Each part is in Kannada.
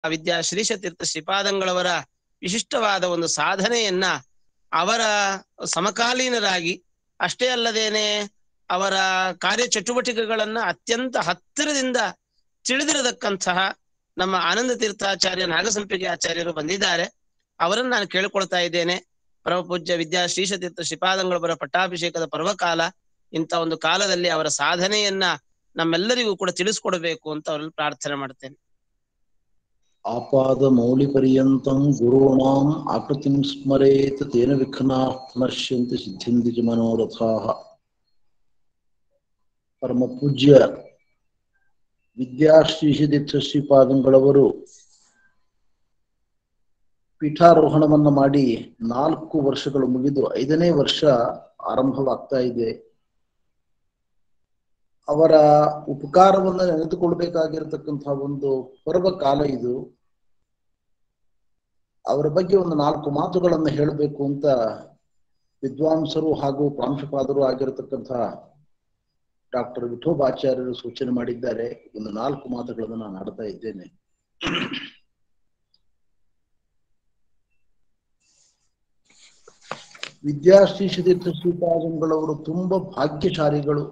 ವಿದ್ಯಾ ಶ್ರೀಶತೀರ್ಥ ಶ್ರೀಪಾದಂಗಳವರ ವಿಶಿಷ್ಟವಾದ ಒಂದು ಸಾಧನೆಯನ್ನ ಅವರ ಸಮಕಾಲೀನರಾಗಿ ಅಷ್ಟೇ ಅಲ್ಲದೇನೆ ಅವರ ಕಾರ್ಯ ಚಟುವಟಿಕೆಗಳನ್ನ ಅತ್ಯಂತ ಹತ್ತಿರದಿಂದ ತಿಳಿದಿರತಕ್ಕಂತಹ ನಮ್ಮ ಆನಂದ ತೀರ್ಥಾಚಾರ್ಯ ನಾಗಸಂಪಿಗೆ ಆಚಾರ್ಯರು ಬಂದಿದ್ದಾರೆ ಅವರನ್ನು ನಾನು ಕೇಳ್ಕೊಳ್ತಾ ಇದ್ದೇನೆ ಪರಮ ಪೂಜ್ಯ ವಿದ್ಯಾ ಶ್ರೀಶತೀರ್ಥ ಶ್ರೀಪಾದಂಗಳವರ ಪಟ್ಟಾಭಿಷೇಕದ ಪರ್ವಕಾಲ ಇಂಥ ಒಂದು ಕಾಲದಲ್ಲಿ ಅವರ ಸಾಧನೆಯನ್ನ ನಮ್ಮೆಲ್ಲರಿಗೂ ಕೂಡ ತಿಳಿಸ್ಕೊಡ್ಬೇಕು ಅಂತ ಅವರಲ್ಲಿ ಪ್ರಾರ್ಥನೆ ಮಾಡ್ತೇನೆ ಆಪಾದ ಮೌಳಿ ಪರ್ಯಂತಂ ಗುರುಣಾಂ ಆಕೃತಿಂ ಸ್ಮರೇತ್ ತೇನ ವಿಘ್ನಾ ನಶ್ಯಂತಿ ಸಿದ್ಧ್ಯಂತಿ ಚ ಮನೋರಥಾಃ ಪರಮ ಪೂಜ್ಯ ವಿದ್ಯಾಶ್ರೀಷತೀರ್ಥ ಶ್ರೀಪಾದಂಗಳವರು ಪೀಠಾರೋಹಣವನ್ನ ಮಾಡಿ ನಾಲ್ಕು ವರ್ಷಗಳು ಮುಗಿದು ಐದನೇ ವರ್ಷ ಆರಂಭವಾಗ್ತಾ ಇದೆ ಅವರ ಉಪಕಾರವನ್ನ ನೆನೆದುಕೊಳ್ಬೇಕಾಗಿರತಕ್ಕಂತಹ ಒಂದು ಪರ್ವ ಕಾಲ ಇದು ಅವರ ಬಗ್ಗೆ ಒಂದು ನಾಲ್ಕು ಮಾತುಗಳನ್ನು ಹೇಳಬೇಕು ಅಂತ ವಿದ್ವಾಂಸರು ಹಾಗೂ ಪ್ರಾಂಶುಪಾದರು ಆಗಿರತಕ್ಕಂತಹ ಡಾಕ್ಟರ್ ವಿಠೋಬಾಚಾರ್ಯರು ಸೂಚನೆ ಮಾಡಿದ್ದಾರೆ ಒಂದು ನಾಲ್ಕು ಮಾತುಗಳನ್ನು ನಾನು ಆಡ್ತಾ ಇದ್ದೇನೆ ವಿದ್ಯಾಶ್ರೀ ತೀರ್ಥ ಶ್ರೀಪಾದಂಗಳವರು ತುಂಬಾ ಭಾಗ್ಯಶಾಲಿಗಳು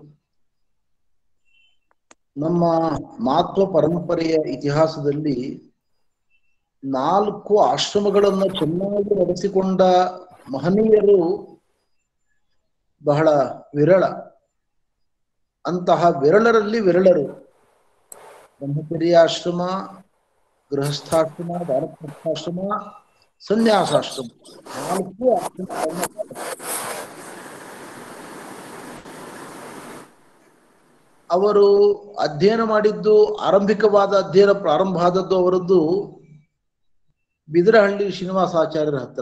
ನಮ್ಮ ಮಹತ್ವ ಪರಂಪರೆಯ ಇತಿಹಾಸದಲ್ಲಿ ನಾಲ್ಕು ಆಶ್ರಮಗಳನ್ನು ಚೆನ್ನಾಗಿ ನಡೆಸಿಕೊಂಡ ಮಹನೀಯರು ಬಹಳ ವಿರಳ ಅಂತಹ ವಿರಳರಲ್ಲಿ ವಿರಳರು ಬ್ರಹ್ಮಚರ್ಯಾಶ್ರಮ ಗೃಹಸ್ಥಾಶ್ರಮ ವಾನಪ್ರಸ್ಥಾಶ್ರಮ ಸನ್ಯಾಸಾಶ್ರಮ ನಾಲ್ಕು ಆಶ್ರಮಗಳನ್ನು ಅವರು ಅಧ್ಯಯನ ಮಾಡಿದ್ದು ಆರಂಭಿಕವಾದ ಅಧ್ಯಯನ ಪ್ರಾರಂಭ ಆದದ್ದು ಅವರದ್ದು ಬಿದರಹಳ್ಳಿ ಶ್ರೀನಿವಾಸಾಚಾರ್ಯರ ಹತ್ತಿರ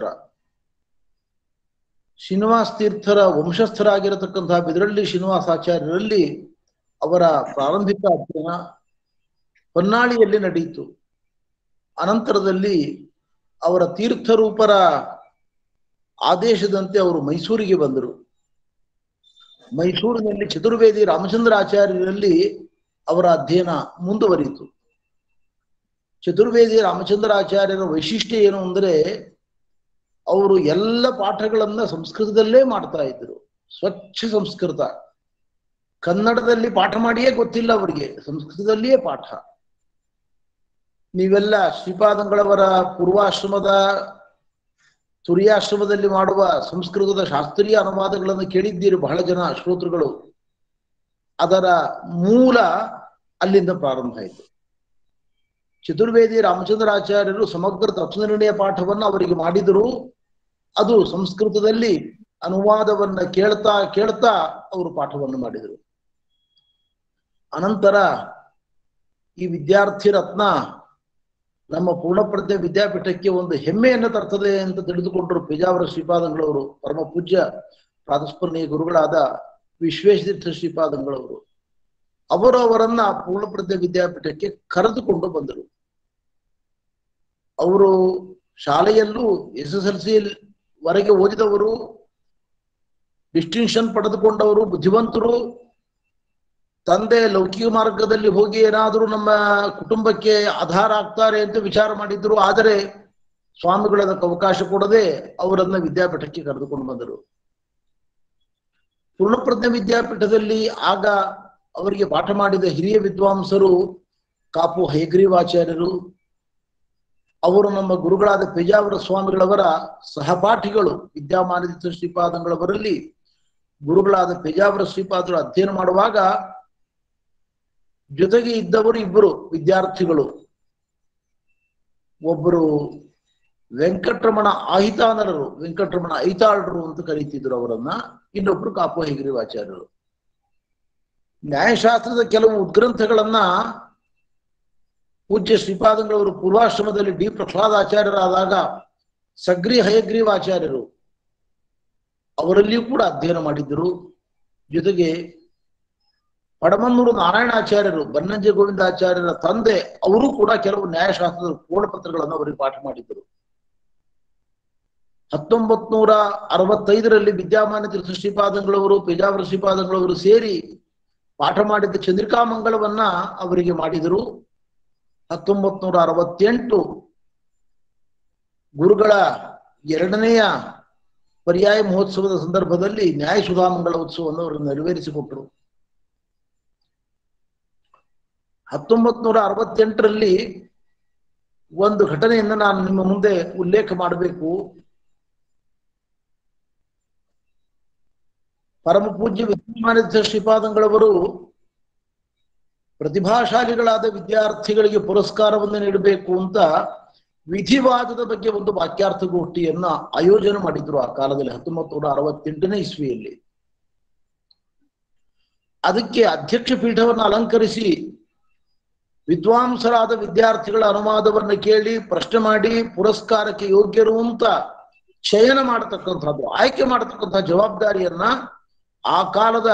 ಶ್ರೀನಿವಾಸ ತೀರ್ಥರ ವಂಶಸ್ಥರಾಗಿರತಕ್ಕಂತಹ ಬಿದರಳ್ಳಿ ಶ್ರೀನಿವಾಸಾಚಾರ್ಯರಲ್ಲಿ ಅವರ ಪ್ರಾರಂಭಿಕ ಅಧ್ಯಯನ ಹೊನ್ನಾಳಿಯಲ್ಲಿ ನಡೆಯಿತು ಅನಂತರದಲ್ಲಿ ಅವರ ತೀರ್ಥರೂಪರ ಆದೇಶದಂತೆ ಅವರು ಮೈಸೂರಿಗೆ ಬಂದರು ಮೈಸೂರಿನಲ್ಲಿ ಚತುರ್ವೇದಿ ರಾಮಚಂದ್ರಾಚಾರ್ಯರಲ್ಲಿ ಅವರ ಅಧ್ಯಯನ ಮುಂದುವರಿಯಿತು ಚತುರ್ವೇದಿ ರಾಮಚಂದ್ರಾಚಾರ್ಯರ ವೈಶಿಷ್ಟ್ಯ ಏನು ಅಂದ್ರೆ ಅವರು ಎಲ್ಲ ಪಾಠಗಳನ್ನ ಸಂಸ್ಕೃತದಲ್ಲೇ ಮಾಡ್ತಾ ಇದ್ರು ಸ್ವಚ್ಛ ಸಂಸ್ಕೃತ ಕನ್ನಡದಲ್ಲಿ ಪಾಠ ಮಾಡಿಯೇ ಗೊತ್ತಿಲ್ಲ ಅವರಿಗೆ ಸಂಸ್ಕೃತದಲ್ಲಿಯೇ ಪಾಠ ನೀವೆಲ್ಲ ಶ್ರೀಪಾದಂಗಳವರ ಪೂರ್ವಾಶ್ರಮದ ತುರಿಯಾಶ್ರಮದಲ್ಲಿ ಮಾಡುವ ಸಂಸ್ಕೃತದ ಶಾಸ್ತ್ರೀಯ ಅನುವಾದಗಳನ್ನು ಕೇಳಿದ್ದೀರಿ ಬಹಳ ಜನ ಶ್ರೋತೃಗಳು ಅದರ ಮೂಲ ಅಲ್ಲಿಂದ ಪ್ರಾರಂಭ ಆಯಿತು ಚತುರ್ವೇದಿ ರಾಮಚಂದ್ರಾಚಾರ್ಯರು ಸಮಗ್ರ ತತ್ವನಿರ್ಣಯ ಪಾಠವನ್ನು ಅವರಿಗೆ ಮಾಡಿದರು ಅದು ಸಂಸ್ಕೃತದಲ್ಲಿ ಅನುವಾದವನ್ನ ಕೇಳ್ತಾ ಕೇಳ್ತಾ ಅವರು ಪಾಠವನ್ನು ಮಾಡಿದರು ಅನಂತರ ಈ ವಿದ್ಯಾರ್ಥಿ ರತ್ನ ನಮ್ಮ ಪೂರ್ಣಪ್ರಜ್ಞೆ ವಿದ್ಯಾಪೀಠಕ್ಕೆ ಒಂದು ಹೆಮ್ಮೆಯನ್ನು ತರ್ತದೆ ಅಂತ ತಿಳಿದುಕೊಂಡರು ಪೇಜಾವರ ಶ್ರೀಪಾದಂಗಳವರು ಪರಮ ಪೂಜ್ಯ ಪ್ರಾತಸ್ಮರಣೀಯ ಗುರುಗಳಾದ ವಿಶ್ವೇಶತೀರ್ಥ ಶ್ರೀಪಾದಂಗಳವರು ಅವರು ಅವರನ್ನ ಪೂರ್ಣಪ್ರಜ್ಞೆ ವಿದ್ಯಾಪೀಠಕ್ಕೆ ಕರೆದುಕೊಂಡು ಬಂದರು ಅವರು ಶಾಲೆಯಲ್ಲೂ ಎಸ್ ಎಸ್ ಎಲ್ ಸಿ ವರೆಗೆ ಓದಿದವರು ಡಿಸ್ಟಿಂಕ್ಷನ್ ಪಡೆದುಕೊಂಡವರು ಬುದ್ಧಿವಂತರು ತಂದೆ ಲೌಕಿಕ ಮಾರ್ಗದಲ್ಲಿ ಹೋಗಿ ಏನಾದರೂ ನಮ್ಮ ಕುಟುಂಬಕ್ಕೆ ಆಧಾರ ಆಗ್ತಾರೆ ಅಂತ ವಿಚಾರ ಮಾಡಿದ್ರು ಆದರೆ ಸ್ವಾಮಿಗಳು ಅದಕ್ಕೆ ಅವಕಾಶ ಕೊಡದೆ ಅವರನ್ನ ವಿದ್ಯಾಪೀಠಕ್ಕೆ ಕರೆದುಕೊಂಡು ಬಂದರು ಪೂರ್ಣಪ್ರಜ್ಞೆ ವಿದ್ಯಾಪೀಠದಲ್ಲಿ ಆಗ ಅವರಿಗೆ ಪಾಠ ಮಾಡಿದ ಹಿರಿಯ ವಿದ್ವಾಂಸರು ಕಾಪು ಹಯಗ್ರೀವಾಚಾರ್ಯರು ಅವರು ನಮ್ಮ ಗುರುಗಳಾದ ಪೇಜಾವರ ಸ್ವಾಮಿಗಳವರ ಸಹಪಾಠಿಗಳು ವಿದ್ಯಾಮಾನದಿತ ಶ್ರೀಪಾದಂಗಳವರಲ್ಲಿ ಗುರುಗಳಾದ ಪೇಜಾವರ ಶ್ರೀಪಾದರು ಅಧ್ಯಯನ ಮಾಡುವಾಗ ಜೊತೆಗೆ ಇದ್ದವರು ಇಬ್ಬರು ವಿದ್ಯಾರ್ಥಿಗಳು ಒಬ್ಬರು ವೆಂಕಟರಮಣ ಆಹಿತಾನರರು ವೆಂಕಟರಮಣ ಐತಾಳರು ಅಂತ ಕರೀತಿದ್ರು ಅವರನ್ನ ಇನ್ನೊಬ್ರು ಕಾಪು ಹೆಗ್ರಿವಾಚಾರ್ಯರು ನ್ಯಾಯಶಾಸ್ತ್ರದ ಕೆಲವು ಉದ್ಗ್ರಂಥಗಳನ್ನ ಪೂಜ್ಯ ಶ್ರೀಪಾದಂಗಳವರು ಪೂರ್ವಾಶ್ರಮದಲ್ಲಿ ಡಿ ಪ್ರಹ್ಲಾದಾಚಾರ್ಯರಾದಾಗ ಸಗ್ರಿ ಹಯಗ್ರೀವಾಚಾರ್ಯರು ಅವರಲ್ಲಿಯೂ ಕೂಡ ಅಧ್ಯಯನ ಮಾಡಿದ್ದರು ಜೊತೆಗೆ ಪಡಮನ್ನೂರು ನಾರಾಯಣಾಚಾರ್ಯರು ಬನ್ನಂಜೆ ಗೋವಿಂದಾಚಾರ್ಯರ ತಂದೆ ಅವರು ಕೂಡ ಕೆಲವು ನ್ಯಾಯಶಾಸ್ತ್ರದ ಪೂರ್ಣಪತ್ರಗಳನ್ನು ಅವರಿಗೆ ಪಾಠ ಮಾಡಿದ್ದರು ಹತ್ತೊಂಬತ್ ನೂರ ಅರವತ್ತೈದರಲ್ಲಿ ವಿದ್ಯಾಮಾನ್ಯ ತೀರ್ಥ ಶ್ರೀಪಾದಂಗಳವರು ಪೇಜಾವರ ಶ್ರೀಪಾದಂಗಳವರು ಸೇರಿ ಪಾಠ ಮಾಡಿದ್ದ ಚಂದ್ರಿಕಾ ಮಂಗಳವನ್ನ ಅವರಿಗೆ ಮಾಡಿದರು ಹತ್ತೊಂಬತ್ ನೂರ ಅರವತ್ತೆಂಟು ಗುರುಗಳ ಎರಡನೆಯ ಪರ್ಯಾಯ ಮಹೋತ್ಸವದ ಸಂದರ್ಭದಲ್ಲಿ ನ್ಯಾಯ ಸುಧಾಮಂಗಳ ಉತ್ಸವವನ್ನು ಅವರು ನೆರವೇರಿಸಿಕೊಟ್ಟರು ಹತ್ತೊಂಬತ್ ನೂರ ಅರವತ್ತೆಂಟರಲ್ಲಿ ಒಂದು ಘಟನೆಯನ್ನು ನಾನು ನಿಮ್ಮ ಮುಂದೆ ಉಲ್ಲೇಖ ಮಾಡಬೇಕು ಪರಮ ಪೂಜ್ಯ ವಿದ್ಯಮಾನಿತ ಶ್ರೀಪಾದಂಗಳವರು ಪ್ರತಿಭಾಶಾಲಿಗಳಾದ ವಿದ್ಯಾರ್ಥಿಗಳಿಗೆ ಪುರಸ್ಕಾರವನ್ನು ನೀಡಬೇಕು ಅಂತ ವಿಧಿವಾದದ ಬಗ್ಗೆ ಒಂದು ವಾಕ್ಯಾರ್ಥಗೋಷ್ಠಿಯನ್ನ ಆಯೋಜನೆ ಮಾಡಿದ್ರು ಆ ಕಾಲದಲ್ಲಿ ಹತ್ತೊಂಬತ್ತು ನೂರ ಅರವತ್ತೆಂಟನೇ ಇಸ್ವಿಯಲ್ಲಿ ಅದಕ್ಕೆ ಅಧ್ಯಕ್ಷ ಪೀಠವನ್ನು ಅಲಂಕರಿಸಿ ವಿದ್ವಾಂಸರಾದ ವಿದ್ಯಾರ್ಥಿಗಳ ಅನುವಾದವನ್ನು ಕೇಳಿ ಪ್ರಶ್ನೆ ಮಾಡಿ ಪುರಸ್ಕಾರಕ್ಕೆ ಯೋಗ್ಯರು ಅಂತ ಚಯನ ಮಾಡತಕ್ಕಂಥದ್ದು ಆಯ್ಕೆ ಮಾಡತಕ್ಕಂಥ ಜವಾಬ್ದಾರಿಯನ್ನ ಆ ಕಾಲದ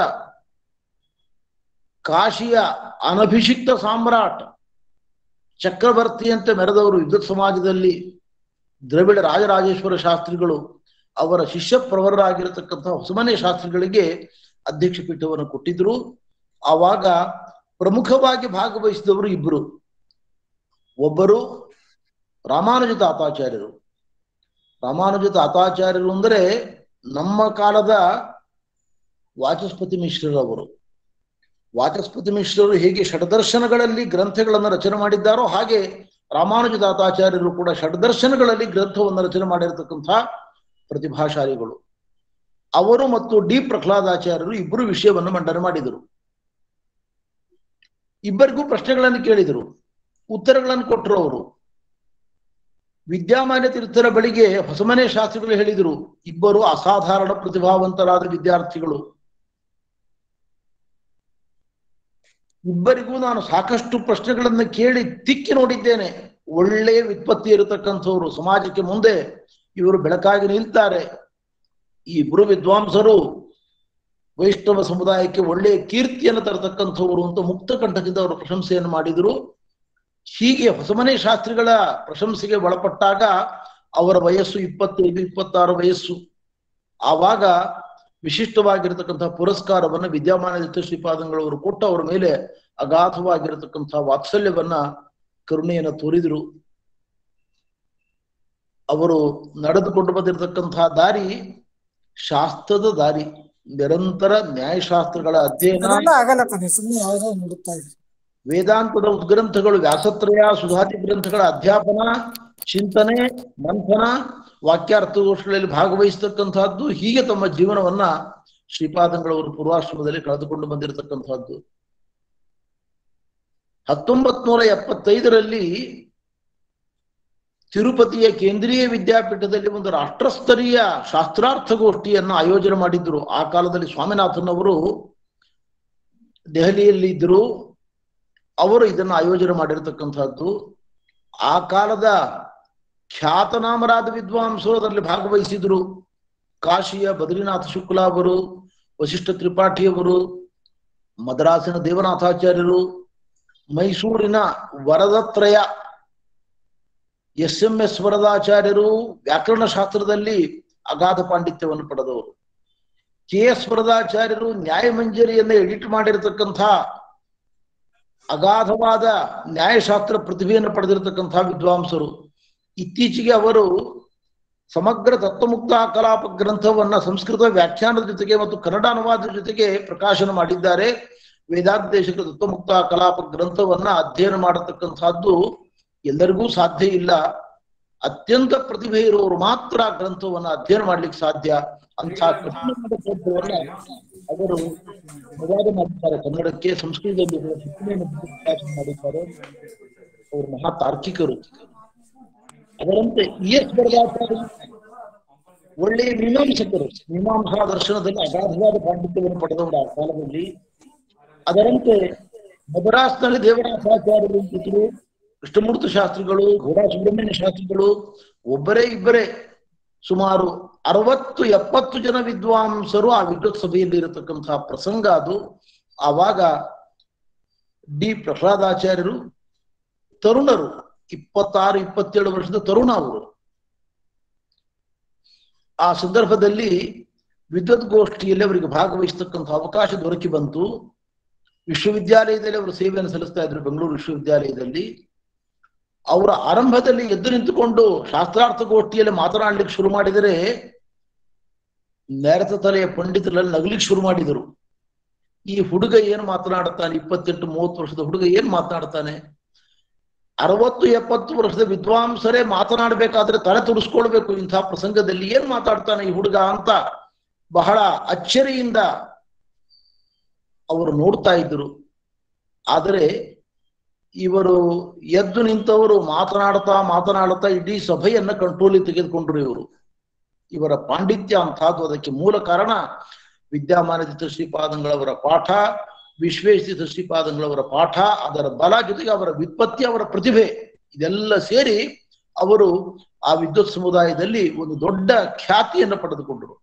ಕಾಶಿಯ ಅನಭಿಷಿಕ್ತ ಸಾಮ್ರಾಟ್ ಚಕ್ರವರ್ತಿಯಂತೆ ಮೆರೆದವರು ವಿದ್ಯುತ್ ಸಮಾಜದಲ್ಲಿ ದ್ರವಿಡ ರಾಜರಾಜೇಶ್ವರ ಶಾಸ್ತ್ರಿಗಳು ಅವರ ಶಿಷ್ಯ ಪ್ರವರರಾಗಿರತಕ್ಕಂಥ ಹೊಸಮನೆ ಶಾಸ್ತ್ರಿಗಳಿಗೆ ಅಧ್ಯಕ್ಷ ಪೀಠವನ್ನು ಕೊಟ್ಟಿದ್ರು ಆವಾಗ ಪ್ರಮುಖವಾಗಿ ಭಾಗವಹಿಸಿದವರು ಇಬ್ಬರು ಒಬ್ಬರು ರಾಮಾನುಜ ತಾತಾಚಾರ್ಯರು ರಾಮಾನುಜ ತಾತಾಚಾರ್ಯರು ಅಂದರೆ ನಮ್ಮ ಕಾಲದ ವಾಚಸ್ಪತಿ ಮಿಶ್ರರವರು ವಾಚಸ್ಪತಿ ಮಿಶ್ರರು ಹೇಗೆ ಷಡ್ದರ್ಶನಗಳಲ್ಲಿ ಗ್ರಂಥಗಳನ್ನು ರಚನೆ ಮಾಡಿದ್ದಾರೋ ಹಾಗೆ ರಾಮಾನುಜ ತಾತಾಚಾರ್ಯರು ಕೂಡ ಷಡ್ದರ್ಶನಗಳಲ್ಲಿ ಗ್ರಂಥವನ್ನು ರಚನೆ ಮಾಡಿರತಕ್ಕಂಥ ಪ್ರತಿಭಾಶಾಲಿಗಳು ಅವರು ಮತ್ತು ಡಿ ಪ್ರಹ್ಲಾದಾಚಾರ್ಯರು ಇಬ್ಬರು ವಿಷಯವನ್ನು ಮಂಡನೆ ಮಾಡಿದರು ಇಬ್ಬರಿಗೂ ಪ್ರಶ್ನೆಗಳನ್ನು ಕೇಳಿದರು ಉತ್ತರಗಳನ್ನು ಕೊಟ್ಟರು ಅವರು ವಿದ್ಯಾಮಾನ್ಯ ತೀರ್ಥರ ಬಳಿಗೆ ಹೊಸಮನೆ ಶಾಸ್ತ್ರಿಗಳು ಹೇಳಿದರು ಇಬ್ಬರು ಅಸಾಧಾರಣ ಪ್ರತಿಭಾವಂತರಾದ ವಿದ್ಯಾರ್ಥಿಗಳು ಇಬ್ಬರಿಗೂ ನಾನು ಸಾಕಷ್ಟು ಪ್ರಶ್ನೆಗಳನ್ನು ಕೇಳಿ ತಿಕ್ಕಿ ನೋಡಿದ್ದೇನೆ ಒಳ್ಳೆಯ ವ್ಯುತ್ಪತ್ತಿ ಇರತಕ್ಕಂಥವ್ರು ಸಮಾಜಕ್ಕೆ ಮುಂದೆ ಇವರು ಬೆಳಕಾಗಿ ನಿಲ್ತಾರೆ ಈ ಇಬ್ಬರು ವಿದ್ವಾಂಸರು ವೈಷ್ಣವ ಸಮುದಾಯಕ್ಕೆ ಒಳ್ಳೆಯ ಕೀರ್ತಿಯನ್ನು ತರತಕ್ಕಂಥವ್ರು ಅಂತ ಮುಕ್ತ ಕಂಠದಿಂದ ಅವರು ಪ್ರಶಂಸೆಯನ್ನು ಮಾಡಿದರು ಹೀಗೆ ಹೊಸಮನೆ ಶಾಸ್ತ್ರಿಗಳ ಪ್ರಶಂಸೆಗೆ ಒಳಪಟ್ಟಾಗ ಅವರ ವಯಸ್ಸು ಇಪ್ಪತ್ತೈದು ಇಪ್ಪತ್ತಾರು ವಯಸ್ಸು ಆವಾಗ ವಿಶಿಷ್ಟವಾಗಿರತಕ್ಕಂತಹ ಪುರಸ್ಕಾರವನ್ನ ವಿದ್ಯಮಾನ ಶ್ರೀಪಾದಂಗಳವರು ಕೊಟ್ಟು ಅವರ ಮೇಲೆ ಅಗಾಧವಾಗಿರತಕ್ಕಂತಹ ವಾತ್ಸಲ್ಯವನ್ನ ಕರುಣೆಯನ್ನು ತೋರಿದರು ಅವರು ನಡೆದುಕೊಂಡು ಬಂದಿರತಕ್ಕಂತಹ ದಾರಿ ಶಾಸ್ತ್ರದ ದಾರಿ ನಿರಂತರ ನ್ಯಾಯಶಾಸ್ತ್ರಗಳ ಅಧ್ಯಯನ ಅದೆಲ್ಲ ಆಗಲ್ಲ ತಾನೆ ಸುಮ್ಮನೆ ಯಾವುದೋ ನೋಡುತ್ತಾ ಇದೆ ವೇದಾಂತದ ಉದ್ಗ್ರಂಥಗಳು ವ್ಯಾಸತ್ರಯ ಸುಧಾತಿ ಗ್ರಂಥಗಳ ಅಧ್ಯಾಪನ ಚಿಂತನೆ ಮಂಥನ ವಾಕ್ಯಾರ್ಥಗೋಷ್ಠಿಗಳಲ್ಲಿ ಭಾಗವಹಿಸತಕ್ಕಂತಹದ್ದು ಹೀಗೆ ತಮ್ಮ ಜೀವನವನ್ನ ಶ್ರೀಪಾದಂಗಳವರು ಪೂರ್ವಾಶ್ರಮದಲ್ಲಿ ಕಳೆದುಕೊಂಡು ಬಂದಿರತಕ್ಕಂತಹದ್ದು ಹತ್ತೊಂಬತ್ ನೂರ ಎಪ್ಪತ್ತೈದರಲ್ಲಿ ತಿರುಪತಿಯ ಕೇಂದ್ರೀಯ ವಿದ್ಯಾಪೀಠದಲ್ಲಿ ಒಂದು ರಾಷ್ಟ್ರಸ್ತರೀಯ ಶಾಸ್ತ್ರಾರ್ಥಗೋಷ್ಠಿಯನ್ನು ಆಯೋಜನೆ ಮಾಡಿದ್ರು ಆ ಕಾಲದಲ್ಲಿ ಸ್ವಾಮಿನಾಥನ್ ಅವರು ದೆಹಲಿಯಲ್ಲಿ ಇದ್ರು ಅವರು ಇದನ್ನು ಆಯೋಜನೆ ಮಾಡಿರತಕ್ಕಂಥದ್ದು ಆ ಕಾಲದ ಖ್ಯಾತನಾಮರಾದ ವಿದ್ವಾಂಸರು ಅದರಲ್ಲಿ ಭಾಗವಹಿಸಿದ್ರು ಕಾಶಿಯ ಬದ್ರಿನಾಥ ಶುಕ್ಲ ಅವರು ವಶಿಷ್ಠ ತ್ರಿಪಾಠಿಯವರು ಮದ್ರಾಸಿನ ದೇವನಾಥಾಚಾರ್ಯರು ಮೈಸೂರಿನ ವರದತ್ರಯ ಎಸ್ ಎಂ ಎಸ್ ವರದಾಚಾರ್ಯರು ವ್ಯಾಕರಣ ಶಾಸ್ತ್ರದಲ್ಲಿ ಅಗಾಧ ಪಾಂಡಿತ್ಯವನ್ನು ಪಡೆದವರು ಕೆ ಎಸ್ ವರದಾಚಾರ್ಯರು ನ್ಯಾಯಮಂಜರಿಯನ್ನು ಎಡಿಟ್ ಮಾಡಿರತಕ್ಕಂಥ ಅಗಾಧವಾದ ನ್ಯಾಯಶಾಸ್ತ್ರ ಪ್ರತಿಭೆಯನ್ನು ಪಡೆದಿರತಕ್ಕಂತಹ ವಿದ್ವಾಂಸರು ಇತ್ತೀಚೆಗೆ ಅವರು ಸಮಗ್ರ ತತ್ವಮುಕ್ತ ಕಲಾಪ ಗ್ರಂಥವನ್ನ ಸಂಸ್ಕೃತ ವ್ಯಾಖ್ಯಾನದ ಜೊತೆಗೆ ಮತ್ತು ಕನ್ನಡ ಅನುವಾದದ ಜೊತೆಗೆ ಪ್ರಕಾಶನ ಮಾಡಿದ್ದಾರೆ ವೇದಾಂತೇಶಕ ತತ್ವಮುಕ್ತ ಕಲಾಪ ಗ್ರಂಥವನ್ನ ಅಧ್ಯಯನ ಮಾಡತಕ್ಕಂಥದ್ದು ಎಲ್ಲರಿಗೂ ಸಾಧ್ಯ ಇಲ್ಲ ಅತ್ಯಂತ ಪ್ರತಿಭೆ ಇರುವವರು ಮಾತ್ರ ಆ ಗ್ರಂಥವನ್ನ ಅಧ್ಯಯನ ಮಾಡ್ಲಿಕ್ಕೆ ಸಾಧ್ಯ ಅಂತ ಕಠಿಣವಾದ ಗ್ರಂಥವನ್ನ ಅವರು ಅನುವಾದ ಮಾಡಿದ್ದಾರೆ ಕನ್ನಡಕ್ಕೆ ಸಂಸ್ಕೃತದಲ್ಲಿ ಕೂಡ ಶಿಕ್ಷಣೆಯನ್ನು ಪ್ರಕಾಶನ ಮಾಡಿದ್ದಾರೆ ಅವರು ಮಹಾ ತಾರ್ಕಿಕರು ಅದರಂತೆ ಇ ಎಸ್ ಬರದಾಚಾರ್ಯ ಒಳ್ಳೆಯ ಮೀಮಾಂಸಕರು ಮೀಮಾಂಸಾ ದರ್ಶನದಲ್ಲಿ ಅಗಾಧವಾದ ಪಾಂಡಿತ್ಯವನ್ನು ಪಡೆದವರು ಆ ಕಾಲದಲ್ಲಿ ಅದರಂತೆ ಮದ್ರಾಸ್ನಲ್ಲಿ ದೇವರಾಸಾಚಾರ್ಯರು ಅಂತಿದ್ರು ಕೃಷ್ಣಮೂರ್ತಿ ಶಾಸ್ತ್ರಿಗಳು ಘೋಡಾ ಸುಬ್ರಹ್ಮಣ್ಯ ಶಾಸ್ತ್ರಿಗಳು ಒಬ್ಬರೇ ಇಬ್ಬರೇ ಸುಮಾರು ಅರವತ್ತು ಎಪ್ಪತ್ತು ಜನ ವಿದ್ವಾಂಸರು ಆ ವಿದ್ವತ್ ಸಭೆಯಲ್ಲಿ ಇರತಕ್ಕಂತಹ ಪ್ರಸಂಗ ಅದು ಆವಾಗ ಡಿ ಪ್ರಹ್ಲಾದಾಚಾರ್ಯರು ತರುಣರು ಇಪ್ಪತ್ತಾರು ಇಪ್ಪತ್ತೇಳು ವರ್ಷದ ತರುಣ ಅವರು ಆ ಸಂದರ್ಭದಲ್ಲಿ ವಿದ್ವತ್ ಗೋಷ್ಠಿಯಲ್ಲಿ ಅವರಿಗೆ ಭಾಗವಹಿಸತಕ್ಕಂಥ ಅವಕಾಶ ದೊರಕಿ ಬಂತು ವಿಶ್ವವಿದ್ಯಾಲಯದಲ್ಲಿ ಅವರು ಸೇವೆಯನ್ನು ಸಲ್ಲಿಸ್ತಾ ಇದ್ರು ಬೆಂಗಳೂರು ವಿಶ್ವವಿದ್ಯಾಲಯದಲ್ಲಿ ಅವರ ಆರಂಭದಲ್ಲಿ ಎದ್ದು ನಿಂತುಕೊಂಡು ಶಾಸ್ತ್ರಾರ್ಥ ಗೋಷ್ಠಿಯಲ್ಲಿ ಮಾತನಾಡ್ಲಿಕ್ಕೆ ಶುರು ಮಾಡಿದರೆ ನೆರೆತ ತಲೆಯ ಪಂಡಿತರಲ್ಲಿ ನಗಲಿಕ್ಕೆ ಶುರು ಮಾಡಿದರು ಈ ಹುಡುಗ ಏನ್ ಮಾತನಾಡ್ತಾನೆ ಇಪ್ಪತ್ತೆಂಟು ಮೂವತ್ತು ವರ್ಷದ ಹುಡುಗ ಏನ್ ಮಾತನಾಡ್ತಾನೆ ಅರವತ್ತು ಎಪ್ಪತ್ತು ವರ್ಷದ ವಿದ್ವಾಂಸರೇ ಮಾತನಾಡಬೇಕಾದ್ರೆ ತಲೆ ತುರಿಸ್ಕೊಳ್ಬೇಕು ಇಂಥ ಪ್ರಸಂಗದಲ್ಲಿ ಏನ್ ಮಾತಾಡ್ತಾನೆ ಈ ಹುಡುಗ ಅಂತ ಬಹಳ ಅಚ್ಚರಿಯಿಂದ ಅವರು ನೋಡ್ತಾ ಇದ್ರು ಆದರೆ ಇವರು ಎದ್ದು ನಿಂತವರು ಮಾತನಾಡ್ತಾ ಮಾತನಾಡ್ತಾ ಇಡೀ ಸಭೆಯನ್ನ ಕಂಟ್ರೋಲಿಗೆ ತೆಗೆದುಕೊಂಡ್ರು ಇವರು ಇವರ ಪಾಂಡಿತ್ಯ ಅಂತಹದ್ದು ಅದಕ್ಕೆ ಮೂಲ ಕಾರಣ ವಿದ್ಯಾಮಾನದಿತ ಶ್ರೀಪಾದಂಗಳವರ ಪಾಠ ವಿಶ್ವೇಶಿತ ಶ್ರೀಪಾದಂಗಳವರ ಪಾಠ ಅದರ ಬಲ ಜೊತೆಗೆ ಅವರ ವಿತ್ಪತ್ತಿ ಅವರ ಪ್ರತಿಭೆ ಇದೆಲ್ಲ ಸೇರಿ ಅವರು ಆ ವಿದ್ವತ್ ಸಮುದಾಯದಲ್ಲಿ ಒಂದು ದೊಡ್ಡ ಖ್ಯಾತಿಯನ್ನು ಪಡೆದುಕೊಂಡರು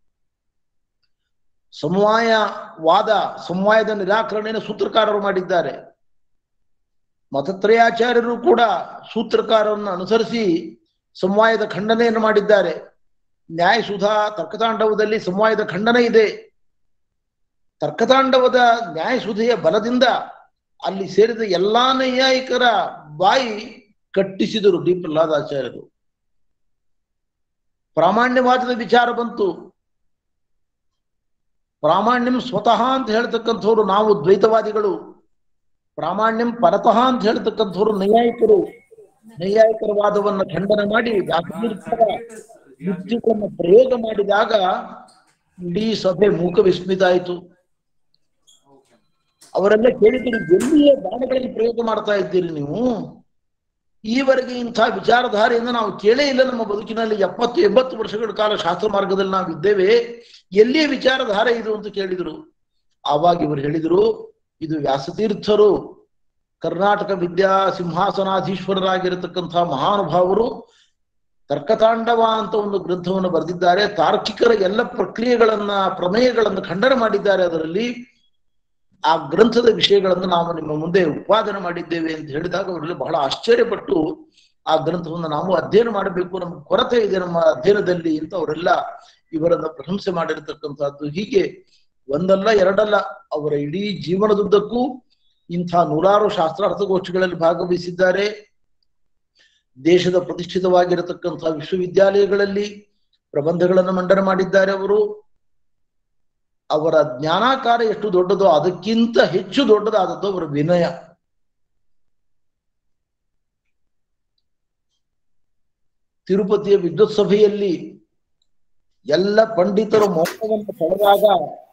ಸಮವಾಯವಾದ ಸಮವಾಯದ ನಿರಾಕರಣೆಯನ್ನು ಸೂತ್ರಕಾರರು ಮಾಡಿದ್ದಾರೆ ಮತತ್ರಯಾಚಾರ್ಯರು ಕೂಡ ಸೂತ್ರಕಾರರನ್ನು ಅನುಸರಿಸಿ ಸಮವಾಯದ ಖಂಡನೆಯನ್ನು ಮಾಡಿದ್ದಾರೆ ನ್ಯಾಯಸುಧಾ ತರ್ಕತಾಂಡವದಲ್ಲಿ ಸಮವಾಯದ ಖಂಡನೆ ಇದೆ ತರ್ಕತಾಂಡವದ ನ್ಯಾಯಸುಧೆಯ ಬಲದಿಂದ ಅಲ್ಲಿ ಸೇರಿದ ಎಲ್ಲಾ ನೈಯಾಯಿಕರ ಬಾಯಿ ಕಟ್ಟಿಸಿದರು ಡಿ ಪ್ರಹ್ಲಾದಾಚಾರ್ಯರು ಪ್ರಾಮಾಣ್ಯವಾದದ ವಿಚಾರ ಬಂತು ಪ್ರಾಮಾಣ್ಯಂ ಸ್ವತಃ ಅಂತ ಹೇಳ್ತಕ್ಕಂಥವ್ರು ನಾವು ದ್ವೈತವಾದಿಗಳು ಪ್ರಾಮಾಣ್ಯಂ ಪರತಃ ಅಂತ ಹೇಳ್ತಕ್ಕಂಥವ್ರು ನೈಯಾಯಿಕರು ನೈಯಾಯಿಕರ ವಾದವನ್ನ ಖಂಡನೆ ಮಾಡಿ ವ್ಯಾಸತೀರ್ಥರ ಯುಕ್ತಿಗಳನ್ನು ಪ್ರಯೋಗ ಮಾಡಿದಾಗ ಇಡೀ ಸಭೆ ಮೂಕ ವಿಸ್ಮಿತ ಆಯಿತು ಅವರೆಲ್ಲ ಕೇಳಿದ್ರು ಎಲ್ಲಿಯೇ ಬಾಣಗಳಲ್ಲಿ ಪ್ರಯೋಗ ಮಾಡ್ತಾ ಇದ್ದೀರಿ ನೀವು ಈವರೆಗೆ ಇಂಥ ವಿಚಾರಧಾರೆಯಿಂದ ನಾವು ಕೇಳೇ ಇಲ್ಲ ನಮ್ಮ ಬದುಕಿನಲ್ಲಿ ಎಪ್ಪತ್ತು ಎಂಬತ್ತು ವರ್ಷಗಳ ಕಾಲ ಶಾಸ್ತ್ರ ಮಾರ್ಗದಲ್ಲಿ ನಾವು ಇದ್ದೇವೆ ಎಲ್ಲಿಯೇ ವಿಚಾರಧಾರೆ ಇದು ಅಂತ ಕೇಳಿದ್ರು ಆವಾಗ ಇವರು ಹೇಳಿದ್ರು ಇದು ವ್ಯಾಸತೀರ್ಥರು ಕರ್ನಾಟಕ ವಿದ್ಯಾ ಸಿಂಹಾಸನಾಧೀಶ್ವರರಾಗಿರತಕ್ಕಂಥ ಮಹಾನುಭಾವರು ತರ್ಕತಾಂಡವ ಅಂತ ಒಂದು ಗ್ರಂಥವನ್ನು ಬರೆದಿದ್ದಾರೆ ತಾರ್ಕಿಕರ ಎಲ್ಲ ಪ್ರಕ್ರಿಯೆಗಳನ್ನ ಪ್ರಮೇಯಗಳನ್ನು ಖಂಡನೆ ಮಾಡಿದ್ದಾರೆ ಅದರಲ್ಲಿ ಆ ಗ್ರಂಥದ ವಿಷಯಗಳನ್ನು ನಾವು ನಿಮ್ಮ ಮುಂದೆ ಉತ್ಪಾದನೆ ಮಾಡಿದ್ದೇವೆ ಅಂತ ಹೇಳಿದಾಗ ಅವರಲ್ಲಿ ಬಹಳ ಆಶ್ಚರ್ಯಪಟ್ಟು ಆ ಗ್ರಂಥವನ್ನು ನಾವು ಅಧ್ಯಯನ ಮಾಡಬೇಕು ನಮ್ಗೆ ಕೊರತೆ ಇದೆ ನಮ್ಮ ಅಧ್ಯಯನದಲ್ಲಿ ಅಂತ ಅವರೆಲ್ಲ ಇವರನ್ನ ಪ್ರಶಂಸೆ ಮಾಡಿರತಕ್ಕಂಥದ್ದು ಹೀಗೆ ಒಂದಲ್ಲ ಎರಡಲ್ಲ ಅವರ ಇಡೀ ಜೀವನದುದ್ದಕ್ಕೂ ಇಂಥ ನೂರಾರು ಶಾಸ್ತ್ರಾರ್ಥಗೋಷ್ಠಿಗಳಲ್ಲಿ ಭಾಗವಹಿಸಿದ್ದಾರೆ ದೇಶದ ಪ್ರತಿಷ್ಠಿತವಾಗಿರತಕ್ಕಂಥ ವಿಶ್ವವಿದ್ಯಾಲಯಗಳಲ್ಲಿ ಪ್ರಬಂಧಗಳನ್ನು ಮಂಡನೆ ಮಾಡಿದ್ದಾರೆ ಅವರು ಅವರ ಜ್ಞಾನಾಕಾರ ಎಷ್ಟು ದೊಡ್ಡದೋ ಅದಕ್ಕಿಂತ ಹೆಚ್ಚು ದೊಡ್ಡದಾದದ್ದು ಅವರ ವಿನಯ ತಿರುಪತಿಯ ವಿದ್ಯುತ್ ಸಭೆಯಲ್ಲಿ ಎಲ್ಲ ಪಂಡಿತರು ಮೌನವನ್ನು ಪಡೆದಾಗ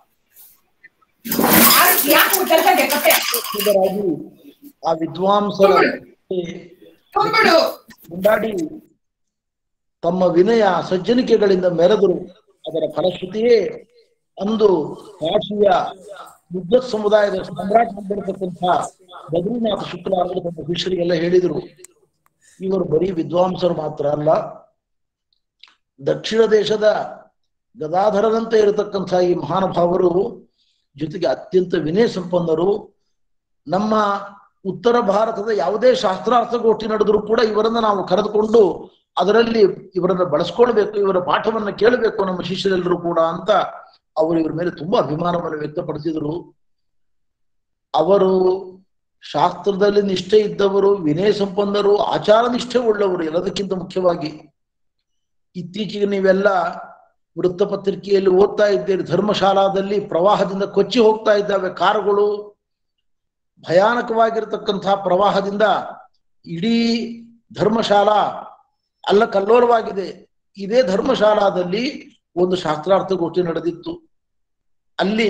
ಯಾಕೆ ಕಲ್ಕಂಡೆ ಕಪ್ಪೆ ರಾಗಿ ಆ ವಿದ್ವಾಂಸರ ತುಂಬಿಡು ಕೊಂಡಾಡಿ ತಮ್ಮ ವಿನಯ ಸಜ್ಜನಿಕೆಗಳಿಂದ ಮೆರೆದರು ಅದರ ಫಲಶ್ರುತಿಯೇ ಅಂದು ಕಾಶಿಯ ವಿದ್ವತ್ ಸಮುದಾಯದ ಸಾಮ್ರಾಟ್ ಆಗಿರತಕ್ಕಂಥ ಬದ್ರಿನಾಥ ಶುಕ್ಲ ಅವರು ತಮ್ಮ ಶಿಷ್ಯರಿಗೆಲ್ಲ ಹೇಳಿದರು ಇವರು ಬರೀ ವಿದ್ವಾಂಸರು ಮಾತ್ರ ಅಲ್ಲ ದಕ್ಷಿಣ ದೇಶದ ಗದಾಧರದಂತೆ ಇರತಕ್ಕಂಥ ಈ ಮಹಾನುಭಾವರು ಜೊತೆಗೆ ಅತ್ಯಂತ ವಿನಯ ಸಂಪನ್ನರು ನಮ್ಮ ಉತ್ತರ ಭಾರತದ ಯಾವುದೇ ಶಾಸ್ತ್ರಾರ್ಥಗೋಷ್ಠಿ ನಡೆದರೂ ಕೂಡ ಇವರನ್ನ ನಾವು ಕರೆದುಕೊಂಡು ಅದರಲ್ಲಿ ಇವರನ್ನ ಬಳಸ್ಕೊಳ್ಬೇಕು ಇವರ ಪಾಠವನ್ನ ಕೇಳಬೇಕು ನಮ್ಮ ಶಿಷ್ಯರೆಲ್ಲರೂ ಕೂಡ ಅಂತ ಅವರು ಇವರ ಮೇಲೆ ತುಂಬಾ ಅಭಿಮಾನವನ್ನು ವ್ಯಕ್ತಪಡಿಸಿದರು ಅವರು ಶಾಸ್ತ್ರದಲ್ಲಿ ನಿಷ್ಠೆ ಇದ್ದವರು ವಿನಯ ಸಂಪನ್ನರು ಆಚಾರ ನಿಷ್ಠೆ ಉಳ್ಳವರು ಎಲ್ಲದಕ್ಕಿಂತ ಮುಖ್ಯವಾಗಿ ಇತ್ತೀಚೆಗೆ ನೀವೆಲ್ಲ ವೃತ್ತಪತ್ರಿಕೆಯಲ್ಲಿ ಓದ್ತಾ ಇದ್ದೀರಿ ಧರ್ಮಶಾಲಾದಲ್ಲಿ ಪ್ರವಾಹದಿಂದ ಕೊಚ್ಚಿ ಹೋಗ್ತಾ ಇದ್ದಾವೆ ಕಾರುಗಳು ಭಯಾನಕವಾಗಿರತಕ್ಕಂತಹ ಪ್ರವಾಹದಿಂದ ಇಡೀ ಧರ್ಮಶಾಲಾ ಅಲ್ಲ ಕಲ್ಲೋಲವಾಗಿದೆ ಇದೇ ಧರ್ಮಶಾಲಾದಲ್ಲಿ ಒಂದು ಶಾಸ್ತ್ರಾರ್ಥಗೋಷ್ಠಿ ನಡೆದಿತ್ತು ಅಲ್ಲಿ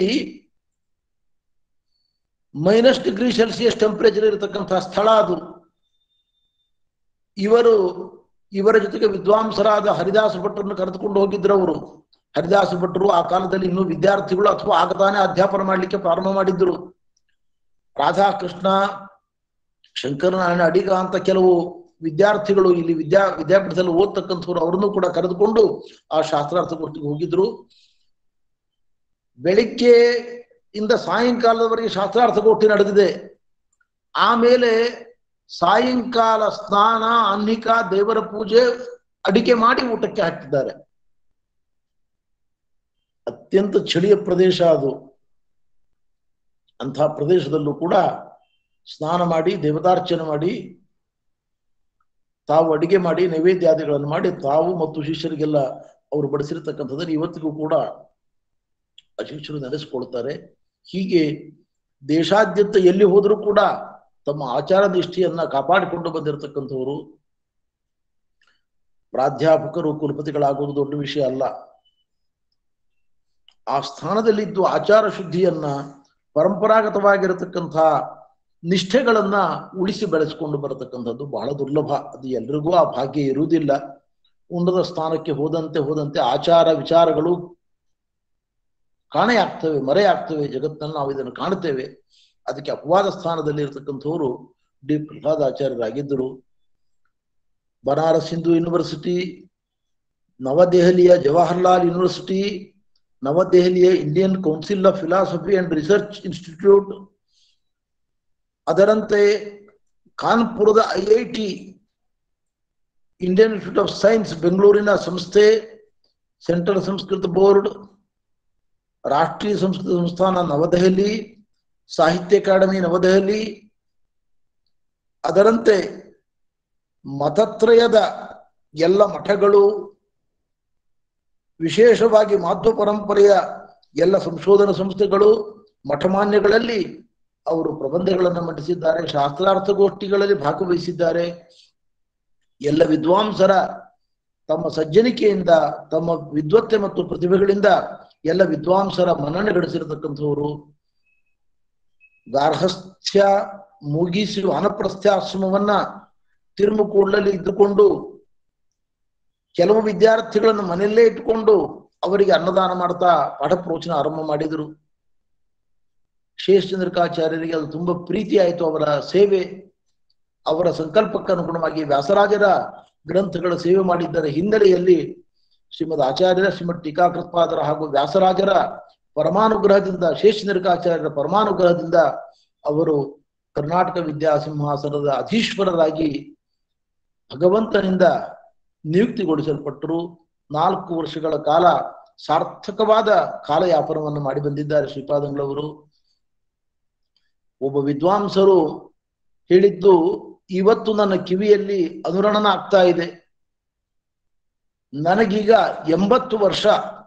ಮೈನಸ್ ಡಿಗ್ರಿ ಸೆಲ್ಸಿಯಸ್ ಟೆಂಪರೇಚರ್ ಇರತಕ್ಕಂತಹ ಸ್ಥಳ ಅದು ಇವರು ಇವರ ಜೊತೆಗೆ ವಿದ್ವಾಂಸರಾದ ಹರಿದಾಸ ಭಟ್ರನ್ನು ಕರೆದುಕೊಂಡು ಹೋಗಿದ್ರು ಅವರು ಹರಿದಾಸ ಭಟ್ರು ಆ ಕಾಲದಲ್ಲಿ ಇನ್ನೂ ವಿದ್ಯಾರ್ಥಿಗಳು ಅಥವಾ ಆಗತಾನೆ ಅಧ್ಯಾಪನ ಮಾಡ್ಲಿಕ್ಕೆ ಪ್ರಾರಂಭ ಮಾಡಿದ್ರು ರಾಧಾಕೃಷ್ಣ ಶಂಕರನಾರಾಯಣ ಅಡಿಗ ಅಂತ ಕೆಲವು ವಿದ್ಯಾರ್ಥಿಗಳು ಇಲ್ಲಿ ವಿದ್ಯಾ ವಿದ್ಯಾಪೀಠದಲ್ಲಿ ಓದ್ತಕ್ಕಂಥವ್ರು ಅವರನ್ನು ಕೂಡ ಕರೆದುಕೊಂಡು ಆ ಶಾಸ್ತ್ರಾರ್ಥಗೋಷ್ಠಿಗೆ ಹೋಗಿದ್ರು ಬೆಳಿಗ್ಗೆ ಇಂದ ಸಾಯಂಕಾಲದವರೆಗೆ ಶಾಸ್ತ್ರಾರ್ಥಗೋಷ್ಠಿ ನಡೆದಿದೆ ಆಮೇಲೆ ಸಾಯಂಕಾಲ ಸ್ನಾನ ಅನ್ನಿಕ ದೇವರ ಪೂಜೆ ಅಡಿಕೆ ಮಾಡಿ ಊಟಕ್ಕೆ ಹಾಕಿದ್ದಾರೆ ಅತ್ಯಂತ ಚಳಿಯ ಪ್ರದೇಶ ಅದು ಅಂತಹ ಪ್ರದೇಶದಲ್ಲೂ ಕೂಡ ಸ್ನಾನ ಮಾಡಿ ದೇವತಾರ್ಚನೆ ಮಾಡಿ ತಾವು ಅಡಿಗೆ ಮಾಡಿ ನೈವೇದ್ಯಾದಿಗಳನ್ನು ಮಾಡಿ ತಾವು ಮತ್ತು ಶಿಷ್ಯರಿಗೆಲ್ಲ ಅವರು ಬಡಿಸಿರ್ತಕ್ಕಂಥದ್ದನ್ನು ಇವತ್ತಿಗೂ ಕೂಡ ಆ ಶಿಷ್ಯರು ನೆನೆಸ್ಕೊಳ್ತಾರೆ ಹೀಗೆ ದೇಶಾದ್ಯಂತ ಎಲ್ಲಿ ಹೋದರೂ ಕೂಡ ತಮ್ಮ ಆಚಾರ ನಿಷ್ಠೆಯನ್ನ ಕಾಪಾಡಿಕೊಂಡು ಬಂದಿರತಕ್ಕಂಥವರು ಪ್ರಾಧ್ಯಾಪಕರು ಕುಲಪತಿಗಳಾಗುವುದು ದೊಡ್ಡ ವಿಷಯ ಅಲ್ಲ ಆ ಸ್ಥಾನದಲ್ಲಿದ್ದು ಆಚಾರ ಶುದ್ಧಿಯನ್ನ ಪರಂಪರಾಗತವಾಗಿರತಕ್ಕಂಥ ನಿಷ್ಠೆಗಳನ್ನ ಉಳಿಸಿ ಬೆಳೆಸಿಕೊಂಡು ಬರತಕ್ಕಂಥದ್ದು ಬಹಳ ದುರ್ಲಭ ಅದು ಎಲ್ರಿಗೂ ಆ ಭಾಗ್ಯ ಇರುವುದಿಲ್ಲ ಉನ್ನತ ಸ್ಥಾನಕ್ಕೆ ಹೋದಂತೆ ಹೋದಂತೆ ಆಚಾರ ವಿಚಾರಗಳು ಕಾಣೆಯಾಗ್ತವೆ ಮರೆಯಾಗ್ತವೆ ಜಗತ್ತನ್ನು ನಾವು ಇದನ್ನು ಕಾಣುತ್ತೇವೆ ಅದಕ್ಕೆ ಅಪವಾದ ಸ್ಥಾನದಲ್ಲಿ ಇರತಕ್ಕಂಥವರು ಡಿ ಪ್ರಹ್ಲಾದಾಚಾರ್ಯರಾಗಿದ್ದರು ಬನಾರಸ್ ಹಿಂದೂ ಯೂನಿವರ್ಸಿಟಿ ನವದೆಹಲಿಯ ಜವಾಹರ್ಲಾಲ್ ಯೂನಿವರ್ಸಿಟಿ ನವದೆಹಲಿಯ Indian council of philosophy and research institute ಅದರಂತೆ ಕಾನ್ಪುರದ I I T Indian institute of science ಬೆಂಗಳೂರಿನ ಸಂಸ್ಥೆ ಸೆಂಟ್ರಲ್ ಸಂಸ್ಕೃತ ಬೋರ್ಡ್ ರಾಷ್ಟ್ರೀಯ ಸಂಸ್ಕೃತ ಸಂಸ್ಥಾನ ನವದೆಹಲಿ ಸಾಹಿತ್ಯ ಅಕಾಡೆಮಿ ನವದೆಹಲಿ ಅದರಂತೆ ಮತತ್ರಯದ ಎಲ್ಲ ಮಠಗಳು ವಿಶೇಷವಾಗಿ ಮಾಧ್ವ ಪರಂಪರೆಯ ಎಲ್ಲ ಸಂಶೋಧನಾ ಸಂಸ್ಥೆಗಳು ಮಠಮಾನ್ಯಗಳಲ್ಲಿ ಅವರು ಪ್ರಬಂಧಗಳನ್ನು ಮಂಡಿಸಿದ್ದಾರೆ ಶಾಸ್ತ್ರಾರ್ಥ ಗೋಷ್ಠಿಗಳಲ್ಲಿ ಭಾಗವಹಿಸಿದ್ದಾರೆ ಎಲ್ಲ ವಿದ್ವಾಂಸರ ತಮ್ಮ ಸಜ್ಜನಿಕೆಯಿಂದ ತಮ್ಮ ವಿದ್ವತ್ತೆ ಮತ್ತು ಪ್ರತಿಭೆಗಳಿಂದ ಎಲ್ಲ ವಿದ್ವಾಂಸರ ಮನ್ನಣೆ ಗಳಿಸಿರತಕ್ಕಂಥವರು ಗಾರ್ಹಸ್ಥ್ಯ ಮುಗಿಸಿ ವಾನಪ್ರಸ್ಥಾಶ್ರಮವನ್ನ ತಿರುಮುಕೂಡ್ಲಲ್ಲಿ ಇದ್ದುಕೊಂಡು ಕೆಲವು ವಿದ್ಯಾರ್ಥಿಗಳನ್ನು ಮನೆಯಲ್ಲೇ ಇಟ್ಟುಕೊಂಡು ಅವರಿಗೆ ಅನ್ನದಾನ ಮಾಡ್ತಾ ಪಾಠ ಪ್ರವಚನ ಆರಂಭ ಮಾಡಿದರು ಶೇಷಚಂದ್ರಿಕಾಚಾರ್ಯರಿಗೆ ಅದು ತುಂಬಾ ಪ್ರೀತಿ ಆಯಿತು ಅವರ ಸೇವೆ ಅವರ ಸಂಕಲ್ಪಕ್ಕೆ ಅನುಗುಣವಾಗಿ ವ್ಯಾಸರಾಜರ ಗ್ರಂಥಗಳ ಸೇವೆ ಮಾಡಿದ್ದರ ಹಿನ್ನೆಲೆಯಲ್ಲಿ ಶ್ರೀಮದ್ ಆಚಾರ್ಯರ ಶ್ರೀಮದ್ ಟೀಕಾಕೃತ್ಪಾದರ ಹಾಗೂ ವ್ಯಾಸರಾಜರ ಪರಮಾನುಗ್ರಹದಿಂದ ಶೇಷಚಂದ್ರಿಕಾಚಾರ್ಯರ ಪರಮಾನುಗ್ರಹದಿಂದ ಅವರು ಕರ್ನಾಟಕ ವಿದ್ಯಾಸಿಂಹಾಸನದ ಅಧೀಶ್ವರರಾಗಿ ಭಗವಂತನಿಂದ ನಿಯುಕ್ತಿಗೊಳಿಸಲ್ಪಟ್ಟರು ನಾಲ್ಕು ವರ್ಷಗಳ ಕಾಲ ಸಾರ್ಥಕವಾದ ಕಾಲಯಾಪನವನ್ನು ಮಾಡಿ ಬಂದಿದ್ದಾರೆ ಶ್ರೀಪಾದಂಗಳವರು ಒಬ್ಬ ವಿದ್ವಾಂಸರು ಹೇಳಿದ್ದು ಇವತ್ತು ನನ್ನ ಕಿವಿಯಲ್ಲಿ ಅನುರಣನ ಆಗ್ತಾ ಇದೆ ನನಗೀಗ ಎಂಬತ್ತು ವರ್ಷ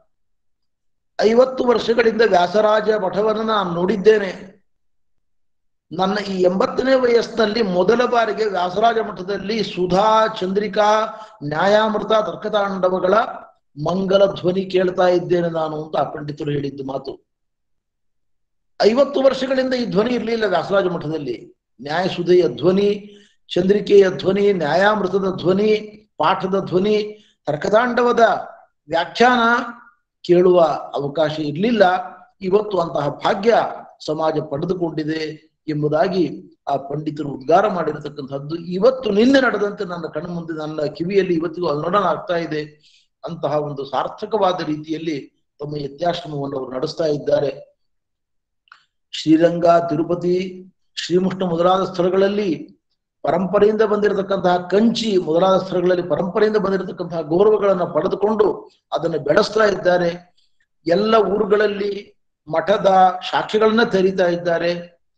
ಐವತ್ತು ವರ್ಷಗಳಿಂದ ವ್ಯಾಸರಾಜ ಮಠವನ್ನು ನಾನು ನೋಡಿದ್ದೇನೆ ನನ್ನ ಈ ಎಂಬತ್ತನೇ ವಯಸ್ಸಿನಲ್ಲಿ ಮೊದಲ ಬಾರಿಗೆ ವ್ಯಾಸರಾಜ ಮಠದಲ್ಲಿ ಸುಧಾ ಚಂದ್ರಿಕಾ ನ್ಯಾಯಾಮೃತ ತರ್ಕತಾಂಡವಗಳ ಮಂಗಲ ಧ್ವನಿ ಕೇಳ್ತಾ ಇದ್ದೇನೆ ನಾನು ಅಂತ ಆ ಪಂಡಿತರು ಹೇಳಿದ್ದು ಮಾತು ಐವತ್ತು ವರ್ಷಗಳಿಂದ ಈ ಧ್ವನಿ ಇರಲಿಲ್ಲ ವ್ಯಾಸರಾಜ ಮಠದಲ್ಲಿ ನ್ಯಾಯಸುಧೆಯ ಧ್ವನಿ ಚಂದ್ರಿಕೆಯ ಧ್ವನಿ ನ್ಯಾಯಾಮೃತದ ಧ್ವನಿ ಪಾಠದ ಧ್ವನಿ ತರ್ಕತಾಂಡವದ ವ್ಯಾಖ್ಯಾನ ಕೇಳುವ ಅವಕಾಶ ಇರಲಿಲ್ಲ ಇವತ್ತು ಅಂತಹ ಭಾಗ್ಯ ಸಮಾಜ ಪಡೆದುಕೊಂಡಿದೆ ಎಂಬುದಾಗಿ ಆ ಪಂಡಿತರು ಉದ್ಗಾರ ಮಾಡಿರತಕ್ಕಂಥದ್ದು ಇವತ್ತು ನಿನ್ನೆ ನಡೆದಂತೆ ನನ್ನ ಕಣ್ಣು ಮುಂದೆ ನನ್ನ ಕಿವಿಯಲ್ಲಿ ಇವತ್ತಿಗೂ ಅನುರಣನ ಆಗ್ತಾ ಇದೆ ಅಂತಹ ಒಂದು ಸಾರ್ಥಕವಾದ ರೀತಿಯಲ್ಲಿ ತಮ್ಮ ಯತ್ಯಾಶ್ರಮವನ್ನು ಅವರು ನಡೆಸ್ತಾ ಇದ್ದಾರೆ ಶ್ರೀರಂಗ ತಿರುಪತಿ ಶ್ರೀಮುಷ್ಣ ಮೊದಲಾದ ಸ್ಥಳಗಳಲ್ಲಿ ಪರಂಪರೆಯಿಂದ ಬಂದಿರತಕ್ಕಂತಹ ಕಂಚಿ ಮೊದಲಾದ ಸ್ಥಳಗಳಲ್ಲಿ ಪರಂಪರೆಯಿಂದ ಬಂದಿರತಕ್ಕಂತಹ ಗೌರವಗಳನ್ನ ಪಡೆದುಕೊಂಡು ಅದನ್ನು ಬೆಳೆಸ್ತಾ ಇದ್ದಾರೆ ಎಲ್ಲ ಊರುಗಳಲ್ಲಿ ಮಠದ ಶಾಖೆಗಳನ್ನ ತೆರೀತಾ ಇದ್ದಾರೆ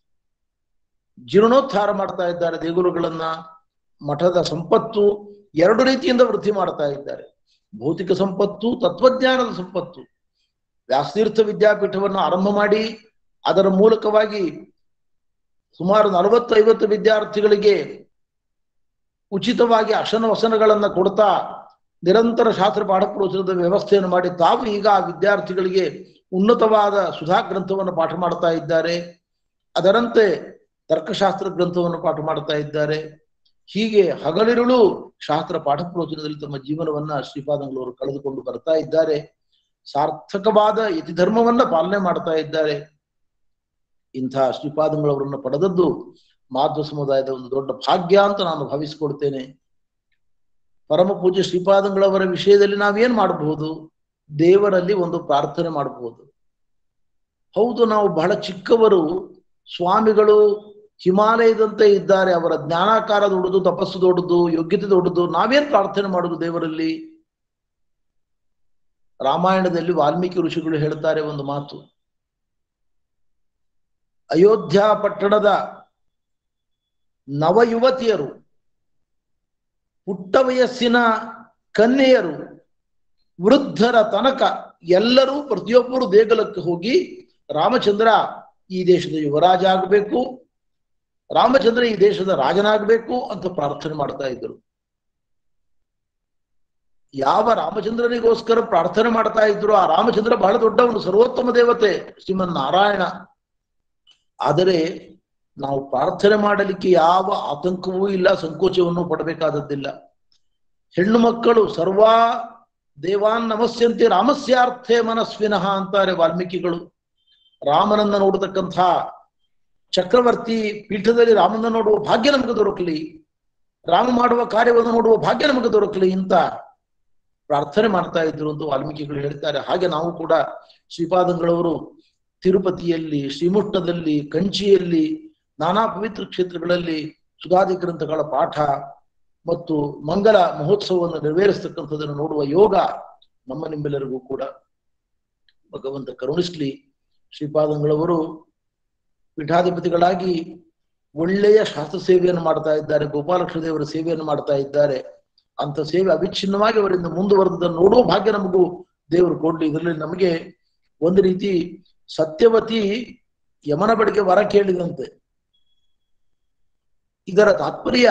ಜೀರ್ಣೋದ್ಧಾರ ಮಾಡ್ತಾ ಇದ್ದಾರೆ ದೇಗುಲಗಳನ್ನ ಮಠದ ಸಂಪತ್ತು ಎರಡು ರೀತಿಯಿಂದ ವೃದ್ಧಿ ಮಾಡ್ತಾ ಇದ್ದಾರೆ ಭೌತಿಕ ಸಂಪತ್ತು ತತ್ವಜ್ಞಾನದ ಸಂಪತ್ತು ವ್ಯಾಸತೀರ್ಥ ವಿದ್ಯಾಪೀಠವನ್ನು ಆರಂಭ ಮಾಡಿ ಅದರ ಮೂಲಕವಾಗಿ ಸುಮಾರು ನಲವತ್ತು ಐವತ್ತು ವಿದ್ಯಾರ್ಥಿಗಳಿಗೆ ಉಚಿತವಾಗಿ ಅಶನ ವಸನಗಳನ್ನ ಕೊಡ್ತಾ ನಿರಂತರ ಶಾಸ್ತ್ರ ಪಾಠ ಪ್ರವಚನದ ವ್ಯವಸ್ಥೆಯನ್ನು ಮಾಡಿ ತಾವು ಈಗ ಆ ವಿದ್ಯಾರ್ಥಿಗಳಿಗೆ ಉನ್ನತವಾದ ಸುಧಾ ಗ್ರಂಥವನ್ನು ಪಾಠ ಮಾಡ್ತಾ ಇದ್ದಾರೆ ಅದರಂತೆ ತರ್ಕಶಾಸ್ತ್ರ ಗ್ರಂಥವನ್ನು ಪಾಠ ಮಾಡ್ತಾ ಇದ್ದಾರೆ ಹೀಗೆ ಹಗಲಿರುಳು ಶಾಸ್ತ್ರ ಪಾಠ ಪ್ರವಚನದಲ್ಲಿ ತಮ್ಮ ಜೀವನವನ್ನ ಶ್ರೀಪಾದಂಗಳವರು ಕಳೆದುಕೊಂಡು ಬರ್ತಾ ಇದ್ದಾರೆ ಸಾರ್ಥಕವಾದ ಯತಿ ಧರ್ಮವನ್ನ ಪಾಲನೆ ಮಾಡ್ತಾ ಇದ್ದಾರೆ ಇಂತಹ ಶ್ರೀಪಾದಂಗಳವರನ್ನ ಪಡೆದದ್ದು ಮಾಧ್ವ ಸಮುದಾಯದ ಒಂದು ದೊಡ್ಡ ಭಾಗ್ಯ ಅಂತ ನಾನು ಭಾವಿಸಿಕೊಡ್ತೇನೆ ಪರಮ ಪೂಜ್ಯ ಶ್ರೀಪಾದಂಗಳವರ ವಿಷಯದಲ್ಲಿ ನಾವೇನ್ ಮಾಡಬಹುದು ದೇವರಲ್ಲಿ ಒಂದು ಪ್ರಾರ್ಥನೆ ಮಾಡಬಹುದು ಹೌದು ನಾವು ಬಹಳ ಚಿಕ್ಕವರು ಸ್ವಾಮಿಗಳು ಹಿಮಾಲಯದಂತೆ ಇದ್ದಾರೆ ಅವರ ಜ್ಞಾನಾಕಾರ ದೊಡ್ಡದು ತಪಸ್ಸು ದೊಡ್ಡದು ಯೋಗ್ಯತೆ ದೊಡ್ಡದು ನಾವೇನ್ ಪ್ರಾರ್ಥನೆ ಮಾಡುದು ದೇವರಲ್ಲಿ ರಾಮಾಯಣದಲ್ಲಿ ವಾಲ್ಮೀಕಿ ಋಷಿಗಳು ಹೇಳ್ತಾರೆ ಒಂದು ಮಾತು ಅಯೋಧ್ಯ ಪಟ್ಟಣದ ನವಯುವತಿಯರು ಪುಟ್ಟ ವಯಸ್ಸಿನ ಕನ್ಯೆಯರು ವೃದ್ಧರ ತನಕ ಎಲ್ಲರೂ ಪ್ರತಿಯೊಬ್ಬರು ದೇಗುಲಕ್ಕೆ ಹೋಗಿ ರಾಮಚಂದ್ರ ಈ ದೇಶದ ಯುವರಾಜ ಆಗಬೇಕು ರಾಮಚಂದ್ರ ಈ ದೇಶದ ರಾಜನಾಗಬೇಕು ಅಂತ ಪ್ರಾರ್ಥನೆ ಮಾಡ್ತಾ ಇದ್ದರು ಯಾವ ರಾಮಚಂದ್ರನಿಗೋಸ್ಕರ ಪ್ರಾರ್ಥನೆ ಮಾಡ್ತಾ ಇದ್ರು ಆ ರಾಮಚಂದ್ರ ಬಹಳ ದೊಡ್ಡವನು ಸರ್ವೋತ್ತಮ ದೇವತೆ ಶ್ರೀಮನ್ ನಾರಾಯಣ ಆದರೆ ನಾವು ಪ್ರಾರ್ಥನೆ ಮಾಡಲಿಕ್ಕೆ ಯಾವ ಆತಂಕವೂ ಇಲ್ಲ ಸಂಕೋಚವನ್ನು ಪಡಬೇಕಾದದ್ದಿಲ್ಲ ಹೆಣ್ಣು ಮಕ್ಕಳು ಸರ್ವಾ ದೇವಾನ್ ನಮಸ್ಯಂತೆ ರಾಮಸ್ಯಾರ್ಥೆ ಮನಸ್ವಿನಃ ಅಂತಾರೆ ವಾಲ್ಮೀಕಿಗಳು ರಾಮನನ್ನ ನೋಡತಕ್ಕಂಥ ಚಕ್ರವರ್ತಿ ಪೀಠದಲ್ಲಿ ರಾಮನ ನೋಡುವ ಭಾಗ್ಯ ನಮಗೆ ದೊರಕಲಿ ರಾಮ ಮಾಡುವ ಕಾರ್ಯವನ್ನು ನೋಡುವ ಭಾಗ್ಯ ನಮಗೆ ದೊರಕಲಿ ಅಂತ ಪ್ರಾರ್ಥನೆ ಮಾಡ್ತಾ ಇದ್ರು ಅಂತ ವಾಲ್ಮೀಕಿಗಳು ಹೇಳ್ತಾರೆ ಹಾಗೆ ನಾವು ಕೂಡ ಶ್ರೀಪಾದಂಗಳವರು ತಿರುಪತಿಯಲ್ಲಿ ಶ್ರೀಮುಟ್ಟದಲ್ಲಿ ಕಂಚಿಯಲ್ಲಿ ನಾನಾ ಪವಿತ್ರ ಕ್ಷೇತ್ರಗಳಲ್ಲಿ ಸುಧಾದಿ ಗ್ರಂಥಗಳ ಪಾಠ ಮತ್ತು ಮಂಗಲ ಮಹೋತ್ಸವವನ್ನು ನೆರವೇರಿಸ್ತಕ್ಕಂಥದ್ದನ್ನು ನೋಡುವ ಯೋಗ ನಮ್ಮ ನಿಮ್ಮೆಲ್ಲರಿಗೂ ಕೂಡ ಭಗವಂತ ಕರುಣಿಸ್ಲಿ ಶ್ರೀಪಾದಂಗಳವರು ಪೀಠಾಧಿಪತಿಗಳಾಗಿ ಒಳ್ಳೆಯ ಶಾಸ್ತ್ರ ಸೇವೆಯನ್ನು ಮಾಡ್ತಾ ಇದ್ದಾರೆ ಗೋಪಾಲಕೃಷ್ಣ ದೇವರ ಸೇವೆಯನ್ನು ಮಾಡ್ತಾ ಇದ್ದಾರೆ ಅಂತ ಸೇವೆ ಅವಿಚ್ಛಿನ್ನವಾಗಿ ಅವರಿಂದ ಮುಂದುವರೆದನ್ನು ನೋಡುವ ಭಾಗ್ಯ ನಮಗೂ ದೇವರು ಕೊಡ್ಲಿ ಇದರಲ್ಲಿ ನಮಗೆ ಒಂದು ರೀತಿ ಸತ್ಯವತಿ ಯಮನ ಬಳಿಗೆ ವರ ಕೇಳಿದಂತೆ ಇದರ ತಾತ್ಪರ್ಯ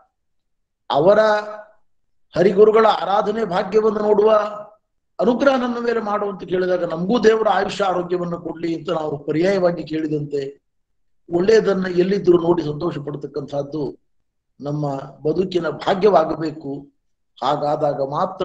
ಅವರ ಹರಿಗುರುಗಳ ಆರಾಧನೆ ಭಾಗ್ಯವನ್ನು ನೋಡುವ ಅನುಗ್ರಹ ನನ್ನ ಮೇಲೆ ಮಾಡು ಅಂತ ಕೇಳಿದಾಗ ನಮಗೂ ದೇವರ ಆಯುಷ್ಯ ಆರೋಗ್ಯವನ್ನು ಕೊಡ್ಲಿ ಅಂತ ನಾವು ಪರ್ಯಾಯವಾಗಿ ಕೇಳಿದಂತೆ ಒಳ್ಳೆಯದನ್ನ ಎಲ್ಲಿದ್ದರೂ ನೋಡಿ ಸಂತೋಷ ಪಡ್ತಕ್ಕಂಥದ್ದು ನಮ್ಮ ಬದುಕಿನ ಭಾಗ್ಯವಾಗಬೇಕು ಹಾಗಾದಾಗ ಮಾತ್ರ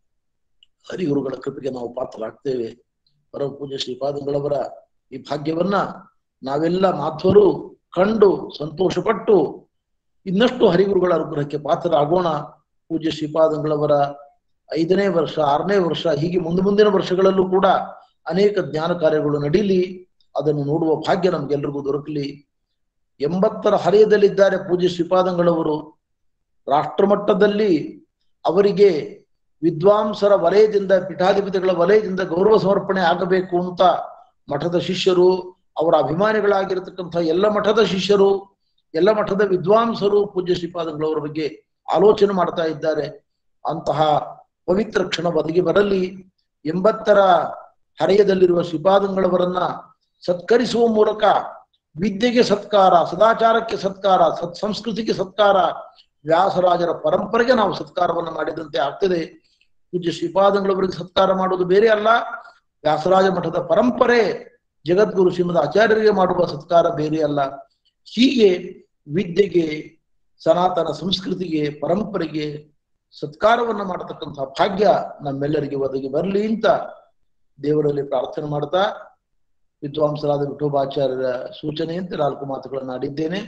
ಹರಿಗುರುಗಳ ಕೃಪೆಗೆ ನಾವು ಪಾತ್ರರಾಗ್ತೇವೆ ಪರಮ ಪೂಜ್ಯ ಶ್ರೀಪಾದಂಗಳವರ ಈ ಭಾಗ್ಯವನ್ನ ನಾವೆಲ್ಲ ಮಾಧ್ವರು ಕಂಡು ಸಂತೋಷಪಟ್ಟು ಇನ್ನಷ್ಟು ಹರಿಗುರುಗಳ ಅನುಗ್ರಹಕ್ಕೆ ಪಾತ್ರರಾಗೋಣ ಪೂಜ್ಯ ಶ್ರೀಪಾದಂಗಳವರ ಐದನೇ ವರ್ಷ ಆರನೇ ವರ್ಷ ಹೀಗೆ ಮುಂದೆ ಮುಂದಿನ ವರ್ಷಗಳಲ್ಲೂ ಕೂಡ ಅನೇಕ ಜ್ಞಾನ ಕಾರ್ಯಗಳು ನಡೀಲಿ ಅದನ್ನು ನೋಡುವ ಭಾಗ್ಯ ನಮ್ಗೆಲ್ರಿಗೂ ದೊರಕಲಿ ಎಂಬತ್ತರ ಹರೆಯದಲ್ಲಿದ್ದಾರೆ ಪೂಜ್ಯ ಶ್ರೀಪಾದಂಗಳವರು ರಾಷ್ಟ್ರಮಟ್ಟದಲ್ಲಿ ಅವರಿಗೆ ವಿದ್ವಾಂಸರ ವಲಯದಿಂದ ಪೀಠಾಧಿಪತಿಗಳ ವಲಯದಿಂದ ಗೌರವ ಸಮರ್ಪಣೆ ಆಗಬೇಕು ಅಂತ ಮಠದ ಶಿಷ್ಯರು ಅವರ ಅಭಿಮಾನಿಗಳಾಗಿರತಕ್ಕಂಥ ಎಲ್ಲ ಮಠದ ಶಿಷ್ಯರು ಎಲ್ಲ ಮಠದ ವಿದ್ವಾಂಸರು ಪೂಜ್ಯ ಶ್ರೀಪಾದಂಗಳವರ ಬಗ್ಗೆ ಆಲೋಚನೆ ಮಾಡ್ತಾ ಇದ್ದಾರೆ ಅಂತಹ ಪವಿತ್ರ ಕ್ಷಣ ಒದಗಿ ಬರಲಿ ಎಂಬತ್ತರ ಹರೆಯದಲ್ಲಿರುವ ಶ್ರೀಪಾದಂಗಳವರನ್ನ ಸತ್ಕರಿಸುವ ಮೂಲಕ ವಿದ್ಯೆಗೆ ಸತ್ಕಾರ ಸದಾಚಾರಕ್ಕೆ ಸತ್ಕಾರ ಸತ್ ಸಂಸ್ಕೃತಿಗೆ ಸತ್ಕಾರ ವ್ಯಾಸರಾಜರ ಪರಂಪರೆಗೆ ನಾವು ಸತ್ಕಾರವನ್ನು ಮಾಡಿದಂತೆ ಆಗ್ತದೆ ಪೂಜ್ಯ ಶ್ರೀಪಾದಂಗಳವರಿಗೆ ಸತ್ಕಾರ ಮಾಡುವುದು ಬೇರೆ ಅಲ್ಲ ವ್ಯಾಸರಾಜ ಮಠದ ಪರಂಪರೆ ಜಗದ್ಗುರು ಶ್ರೀಮದ್ ಆಚಾರ್ಯರಿಗೆ ಮಾಡುವ ಸತ್ಕಾರ ಬೇರೆ ಅಲ್ಲ ಹೀಗೆ ವಿದ್ಯೆಗೆ ಸನಾತನ ಸಂಸ್ಕೃತಿಗೆ ಪರಂಪರೆಗೆ ಸತ್ಕಾರವನ್ನ ಮಾಡತಕ್ಕಂತಹ ಭಾಗ್ಯ ನಮ್ಮೆಲ್ಲರಿಗೆ ಒದಗಿ ಬರಲಿ ಅಂತ ದೇವರಲ್ಲಿ ಪ್ರಾರ್ಥನೆ ಮಾಡ್ತಾ ವಿದ್ವಾಂಸರಾದ ವಿಠೋಬಾಚಾರ್ಯರ ಸೂಚನೆಯಂತೆ ನಾಲ್ಕು ಮಾತುಗಳನ್ನು ಆಡಿದ್ದೇನೆ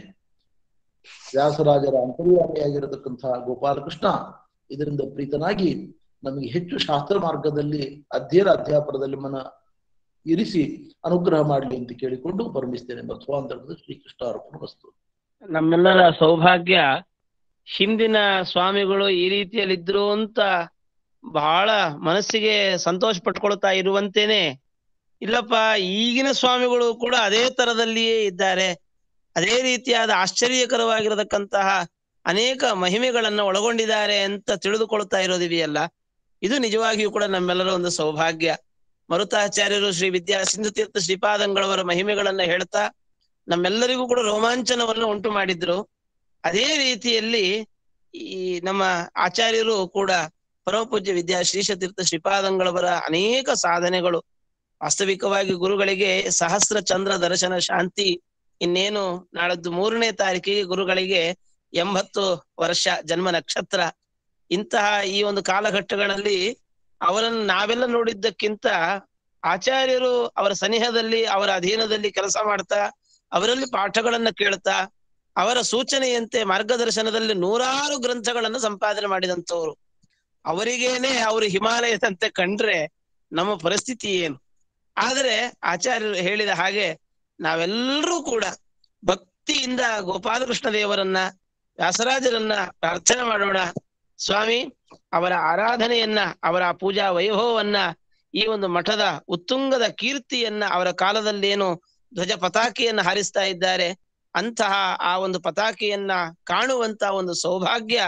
ವ್ಯಾಸರಾಜರ ಅಂತರ್ಯಾಮಿಯಾಗಿರತಕ್ಕಂತಹ ಗೋಪಾಲಕೃಷ್ಣ ಇದರಿಂದ ಪ್ರೀತನಾಗಿ ನಮಗೆ ಹೆಚ್ಚು ಶಾಸ್ತ್ರ ಮಾರ್ಗದಲ್ಲಿ ಅಧ್ಯಯನ ಅಧ್ಯಾಪನದಲ್ಲಿ ಮನ ಇರಿಸಿ ಅನುಗ್ರಹ ಮಾಡಲಿ ಅಂತ ಕೇಳಿಕೊಂಡು ಪರಮಿಸ್ತೇನೆ ಮಧ್ವಾಂತರದ ಶ್ರೀಕೃಷ್ಣ ಅರ್ಪಣ ವಸ್ತು ನಮ್ಮೆಲ್ಲರ ಸೌಭಾಗ್ಯ ಹಿಂದಿನ ಸ್ವಾಮಿಗಳು ಈ ರೀತಿಯಲ್ಲಿದ್ರು ಅಂತ ಬಹಳ ಮನಸ್ಸಿಗೆ ಸಂತೋಷ ಪಟ್ಕೊಳ್ತಾ ಇರುವಂತೇನೆ ಇಲ್ಲಪ್ಪ ಈಗಿನ ಸ್ವಾಮಿಗಳು ಕೂಡ ಅದೇ ತರದಲ್ಲಿಯೇ ಇದ್ದಾರೆ ಅದೇ ರೀತಿಯಾದ ಆಶ್ಚರ್ಯಕರವಾಗಿರತಕ್ಕಂತಹ ಅನೇಕ ಮಹಿಮೆಗಳನ್ನ ಒಳಗೊಂಡಿದ್ದಾರೆ ಅಂತ ತಿಳಿದುಕೊಳ್ತಾ ಇರೋದಿದೆಯಲ್ಲ ಇದು ನಿಜವಾಗಿಯೂ ಕೂಡ ನಮ್ಮೆಲ್ಲರ ಒಂದು ಸೌಭಾಗ್ಯ ಮರುತಾಚಾರ್ಯರು ಶ್ರೀ ವಿದ್ಯಾ ಸಿಂಧು ತೀರ್ಥ ಶ್ರೀಪಾದಂಗಳವರ ಮಹಿಮೆಗಳನ್ನ ಹೇಳ್ತಾ ನಮ್ಮೆಲ್ಲರಿಗೂ ಕೂಡ ರೋಮಾಂಚನವನ್ನು ಉಂಟು ಮಾಡಿದ್ರು ಅದೇ ರೀತಿಯಲ್ಲಿ ಈ ನಮ್ಮ ಆಚಾರ್ಯರು ಕೂಡ ಪರಮಪೂಜ್ಯ ವಿದ್ಯಾ ಶ್ರೀಶತೀರ್ಥ ಶ್ರೀಪಾದಂಗಳವರ ಅನೇಕ ಸಾಧನೆಗಳು ವಾಸ್ತವಿಕವಾಗಿ ಗುರುಗಳಿಗೆ ಸಹಸ್ರ ಚಂದ್ರ ದರ್ಶನ ಶಾಂತಿ ಇನ್ನೇನು ನಾಳದ್ದು ಮೂರನೇ ತಾರೀಕಿಗೆ ಗುರುಗಳಿಗೆ ಎಂಬತ್ತು ವರ್ಷ ಜನ್ಮ ನಕ್ಷತ್ರ ಇಂತಹ ಈ ಒಂದು ಕಾಲಘಟ್ಟಗಳಲ್ಲಿ ಅವರನ್ನು ನಾವೆಲ್ಲ ನೋಡಿದ್ದಕ್ಕಿಂತ ಆಚಾರ್ಯರು ಅವರ ಸನಿಹದಲ್ಲಿ ಅವರ ಅಧೀನದಲ್ಲಿ ಕೆಲಸ ಮಾಡ್ತಾ ಅವರಲ್ಲಿ ಪಾಠಗಳನ್ನ ಕೇಳ್ತಾ ಅವರ ಸೂಚನೆಯಂತೆ ಮಾರ್ಗದರ್ಶನದಲ್ಲಿ ನೂರಾರು ಗ್ರಂಥಗಳನ್ನು ಸಂಪಾದನೆ ಮಾಡಿದಂತವ್ರು ಅವರಿಗೇನೆ ಅವರು ಹಿಮಾಲಯದಂತೆ ಕಂಡ್ರೆ ನಮ್ಮ ಪರಿಸ್ಥಿತಿ ಏನು ಆದರೆ ಆಚಾರ್ಯರು ಹೇಳಿದ ಹಾಗೆ ನಾವೆಲ್ಲರೂ ಕೂಡ ಭಕ್ತಿಯಿಂದ ಗೋಪಾಲಕೃಷ್ಣ ದೇವರನ್ನ ವ್ಯಾಸರಾಜರನ್ನ ಪ್ರಾರ್ಥನೆ ಮಾಡೋಣ ಸ್ವಾಮಿ ಅವರ ಆರಾಧನೆಯನ್ನ ಅವರ ಪೂಜಾ ವೈಭವವನ್ನ ಈ ಒಂದು ಮಠದ ಉತ್ತುಂಗದ ಕೀರ್ತಿಯನ್ನ ಅವರ ಕಾಲದಲ್ಲೇನು ಧ್ವಜ ಪತಾಕೆಯನ್ನ ಹಾರಿಸ್ತಾ ಇದ್ದಾರೆ ಅಂತಹ ಆ ಒಂದು ಪತಾಕೆಯನ್ನ ಕಾಣುವಂತ ಒಂದು ಸೌಭಾಗ್ಯ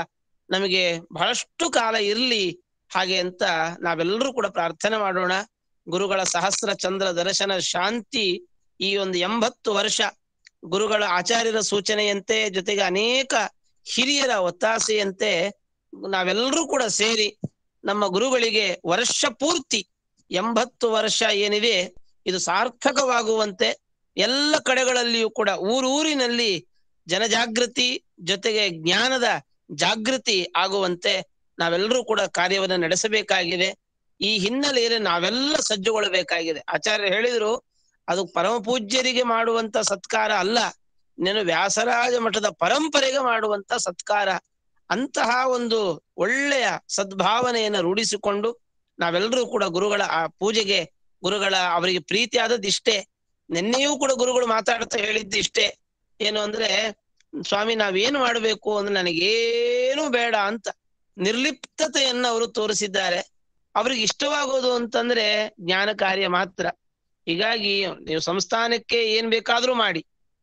ನಮಗೆ ಬಹಳಷ್ಟು ಕಾಲ ಇರ್ಲಿ ಹಾಗೆ ಅಂತ ನಾವೆಲ್ಲರೂ ಕೂಡ ಪ್ರಾರ್ಥನೆ ಮಾಡೋಣ ಗುರುಗಳ ಸಹಸ್ರ ಚಂದ್ರ ದರ್ಶನ ಶಾಂತಿ ಈ ಒಂದು ಎಂಬತ್ತು ವರ್ಷ ಗುರುಗಳ ಆಚಾರ್ಯರ ಸೂಚನೆಯಂತೆ ಜೊತೆಗೆ ಅನೇಕ ಹಿರಿಯರ ಒತ್ತಾಸೆಯಂತೆ ನಾವೆಲ್ಲರೂ ಕೂಡ ಸೇರಿ ನಮ್ಮ ಗುರುಗಳಿಗೆ ವರ್ಷ ಪೂರ್ತಿ ಎಂಬತ್ತು ವರ್ಷ ಏನಿದೆ ಇದು ಸಾರ್ಥಕವಾಗುವಂತೆ ಎಲ್ಲ ಕಡೆಗಳಲ್ಲಿಯೂ ಕೂಡ ಊರೂರಿನಲ್ಲಿ ಜನಜಾಗೃತಿ ಜೊತೆಗೆ ಜ್ಞಾನದ ಜಾಗೃತಿ ಆಗುವಂತೆ ನಾವೆಲ್ಲರೂ ಕೂಡ ಕಾರ್ಯವನ್ನು ನಡೆಸಬೇಕಾಗಿದೆ ಈ ಹಿನ್ನೆಲೆಯಲ್ಲಿ ನಾವೆಲ್ಲ ಸಜ್ಜುಗೊಳ್ಳಬೇಕಾಗಿದೆ ಆಚಾರ್ಯ ಹೇಳಿದ್ರು ಅದು ಪರಮ ಪೂಜ್ಯರಿಗೆ ಮಾಡುವಂತ ಸತ್ಕಾರ ಅಲ್ಲ ನೀನು ವ್ಯಾಸರಾಜ ಮಠದ ಪರಂಪರೆಗೆ ಮಾಡುವಂತ ಸತ್ಕಾರ ಅಂತಹ ಒಂದು ಒಳ್ಳೆಯ ಸದ್ಭಾವನೆಯನ್ನು ರೂಢಿಸಿಕೊಂಡು ನಾವೆಲ್ಲರೂ ಕೂಡ ಗುರುಗಳ ಆ ಪೂಜೆಗೆ ಗುರುಗಳ ಅವರಿಗೆ ಪ್ರೀತಿ ಆದದ್ದು ಇಷ್ಟೇ ನಿನ್ನೆಯೂ ಕೂಡ ಗುರುಗಳು ಮಾತಾಡ್ತಾ ಹೇಳಿದ್ದು ಇಷ್ಟೇ ಏನು ಅಂದ್ರೆ ಸ್ವಾಮಿ ನಾವೇನು ಮಾಡಬೇಕು ಅಂದ್ರೆ ನನಗೇನು ಬೇಡ ಅಂತ ನಿರ್ಲಿಪ್ತತೆಯನ್ನ ಅವರು ತೋರಿಸಿದ್ದಾರೆ ಅವ್ರಿಗೆ ಇಷ್ಟವಾಗೋದು ಅಂತಂದ್ರೆ ಜ್ಞಾನ ಕಾರ್ಯ ಮಾತ್ರ ಹೀಗಾಗಿ ನೀವು ಸಂಸ್ಥಾನಕ್ಕೆ ಏನ್ ಬೇಕಾದ್ರೂ ಮಾಡಿ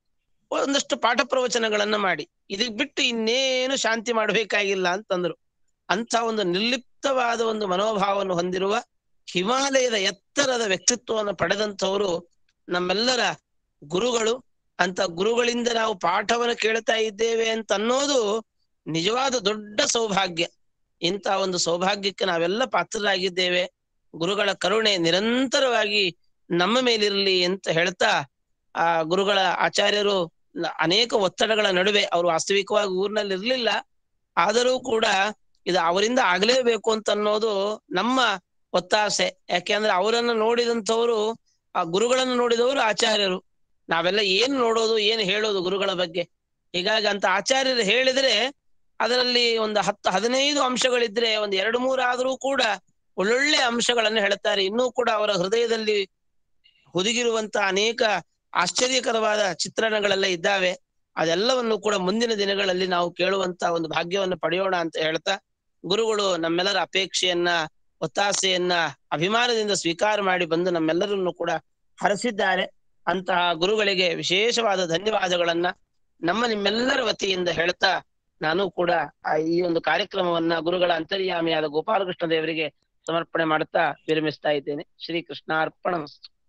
ಒಂದಷ್ಟು ಪಾಠ ಪ್ರವಚನಗಳನ್ನ ಮಾಡಿ ಇದಕ್ ಬಿಟ್ಟು ಇನ್ನೇನು ಶಾಂತಿ ಮಾಡಬೇಕಾಗಿಲ್ಲ ಅಂತಂದ್ರು ಅಂತ ಒಂದು ನಿರ್ಲಿಪ್ತವಾದ ಒಂದು ಮನೋಭಾವವನ್ನು ಹೊಂದಿರುವ ಹಿಮಾಲಯದ ಎತ್ತರದ ವ್ಯಕ್ತಿತ್ವವನ್ನು ಪಡೆದಂಥವರು ನಮ್ಮೆಲ್ಲರ ಗುರುಗಳು ಅಂತ ಗುರುಗಳಿಂದ ನಾವು ಪಾಠವನ್ನು ಕೇಳ್ತಾ ಇದ್ದೇವೆ ಅಂತ ಅನ್ನೋದು ನಿಜವಾದ ದೊಡ್ಡ ಸೌಭಾಗ್ಯ ಇಂಥ ಒಂದು ಸೌಭಾಗ್ಯಕ್ಕೆ ನಾವೆಲ್ಲ ಪಾತ್ರರಾಗಿದ್ದೇವೆ ಗುರುಗಳ ಕರುಣೆ ನಿರಂತರವಾಗಿ ನಮ್ಮ ಮೇಲಿರಲಿ ಅಂತ ಹೇಳ್ತಾ ಆ ಗುರುಗಳ ಆಚಾರ್ಯರು ನ- ಅನೇಕ ಒತ್ತಡಗಳ ನಡುವೆ ಅವರು ವಾಸ್ತವಿಕವಾಗಿ ಊರಿನಲ್ಲಿ ಇರ್ಲಿಲ್ಲ ಆದರೂ ಕೂಡ ಇದು ಅವರಿಂದ ಆಗ್ಲೇಬೇಕು ಅಂತ ಅನ್ನೋದು ನಮ್ಮ ಒತ್ತಾಸೆ ಯಾಕೆಂದ್ರೆ ಅವರನ್ನ ನೋಡಿದಂಥವ್ರು ಆ ಗುರುಗಳನ್ನು ನೋಡಿದವರು ಆಚಾರ್ಯರು ನಾವೆಲ್ಲ ಏನು ನೋಡೋದು ಏನು ಹೇಳೋದು ಗುರುಗಳ ಬಗ್ಗೆ ಹೀಗಾಗಿ ಅಂತ ಆಚಾರ್ಯರು ಹೇಳಿದ್ರೆ ಅದರಲ್ಲಿ ಒಂದು ಹತ್ತು ಹದಿನೈದು ಅಂಶಗಳಿದ್ರೆ ಒಂದು ಎರಡು ಮೂರು ಆದ್ರೂ ಕೂಡ ಒಳ್ಳೊಳ್ಳೆ ಅಂಶಗಳನ್ನು ಹೇಳ್ತಾರೆ ಇನ್ನೂ ಕೂಡ ಅವರ ಹೃದಯದಲ್ಲಿ ಹುದುಗಿರುವಂತ ಅನೇಕ ಆಶ್ಚರ್ಯಕರವಾದ ಚಿತ್ರಣಗಳೆಲ್ಲ ಇದ್ದಾವೆ ಅದೆಲ್ಲವನ್ನು ಕೂಡ ಮುಂದಿನ ದಿನಗಳಲ್ಲಿ ನಾವು ಕೇಳುವಂತ ಒಂದು ಭಾಗ್ಯವನ್ನು ಪಡೆಯೋಣ ಅಂತ ಹೇಳ್ತಾ ಗುರುಗಳು ನಮ್ಮೆಲ್ಲರ ಅಪೇಕ್ಷೆಯನ್ನ ಒತ್ತಾಸೆಯನ್ನ ಅಭಿಮಾನದಿಂದ ಸ್ವೀಕಾರ ಮಾಡಿ ಬಂದು ನಮ್ಮೆಲ್ಲರನ್ನು ಕೂಡ ಹರಸಿದ್ದಾರೆ ಅಂತಹ ಗುರುಗಳಿಗೆ ವಿಶೇಷವಾದ ಧನ್ಯವಾದಗಳನ್ನ ನಮ್ಮ ನಿಮ್ಮೆಲ್ಲರ ವತಿಯಿಂದ ಹೇಳ್ತಾ ನಾನು ಕೂಡ ಆ ಈ ಒಂದು ಕಾರ್ಯಕ್ರಮವನ್ನ ಗುರುಗಳ ಅಂತರ್ಯಾಮಿಯಾದ ಗೋಪಾಲಕೃಷ್ಣ ದೇವರಿಗೆ ಸಮರ್ಪಣೆ ಮಾಡುತ್ತಾ ವಿರಮಿಸ್ತಾ ಇದ್ದೇನೆ ಶ್ರೀ ಕೃಷ್ಣಾರ್ಪಣ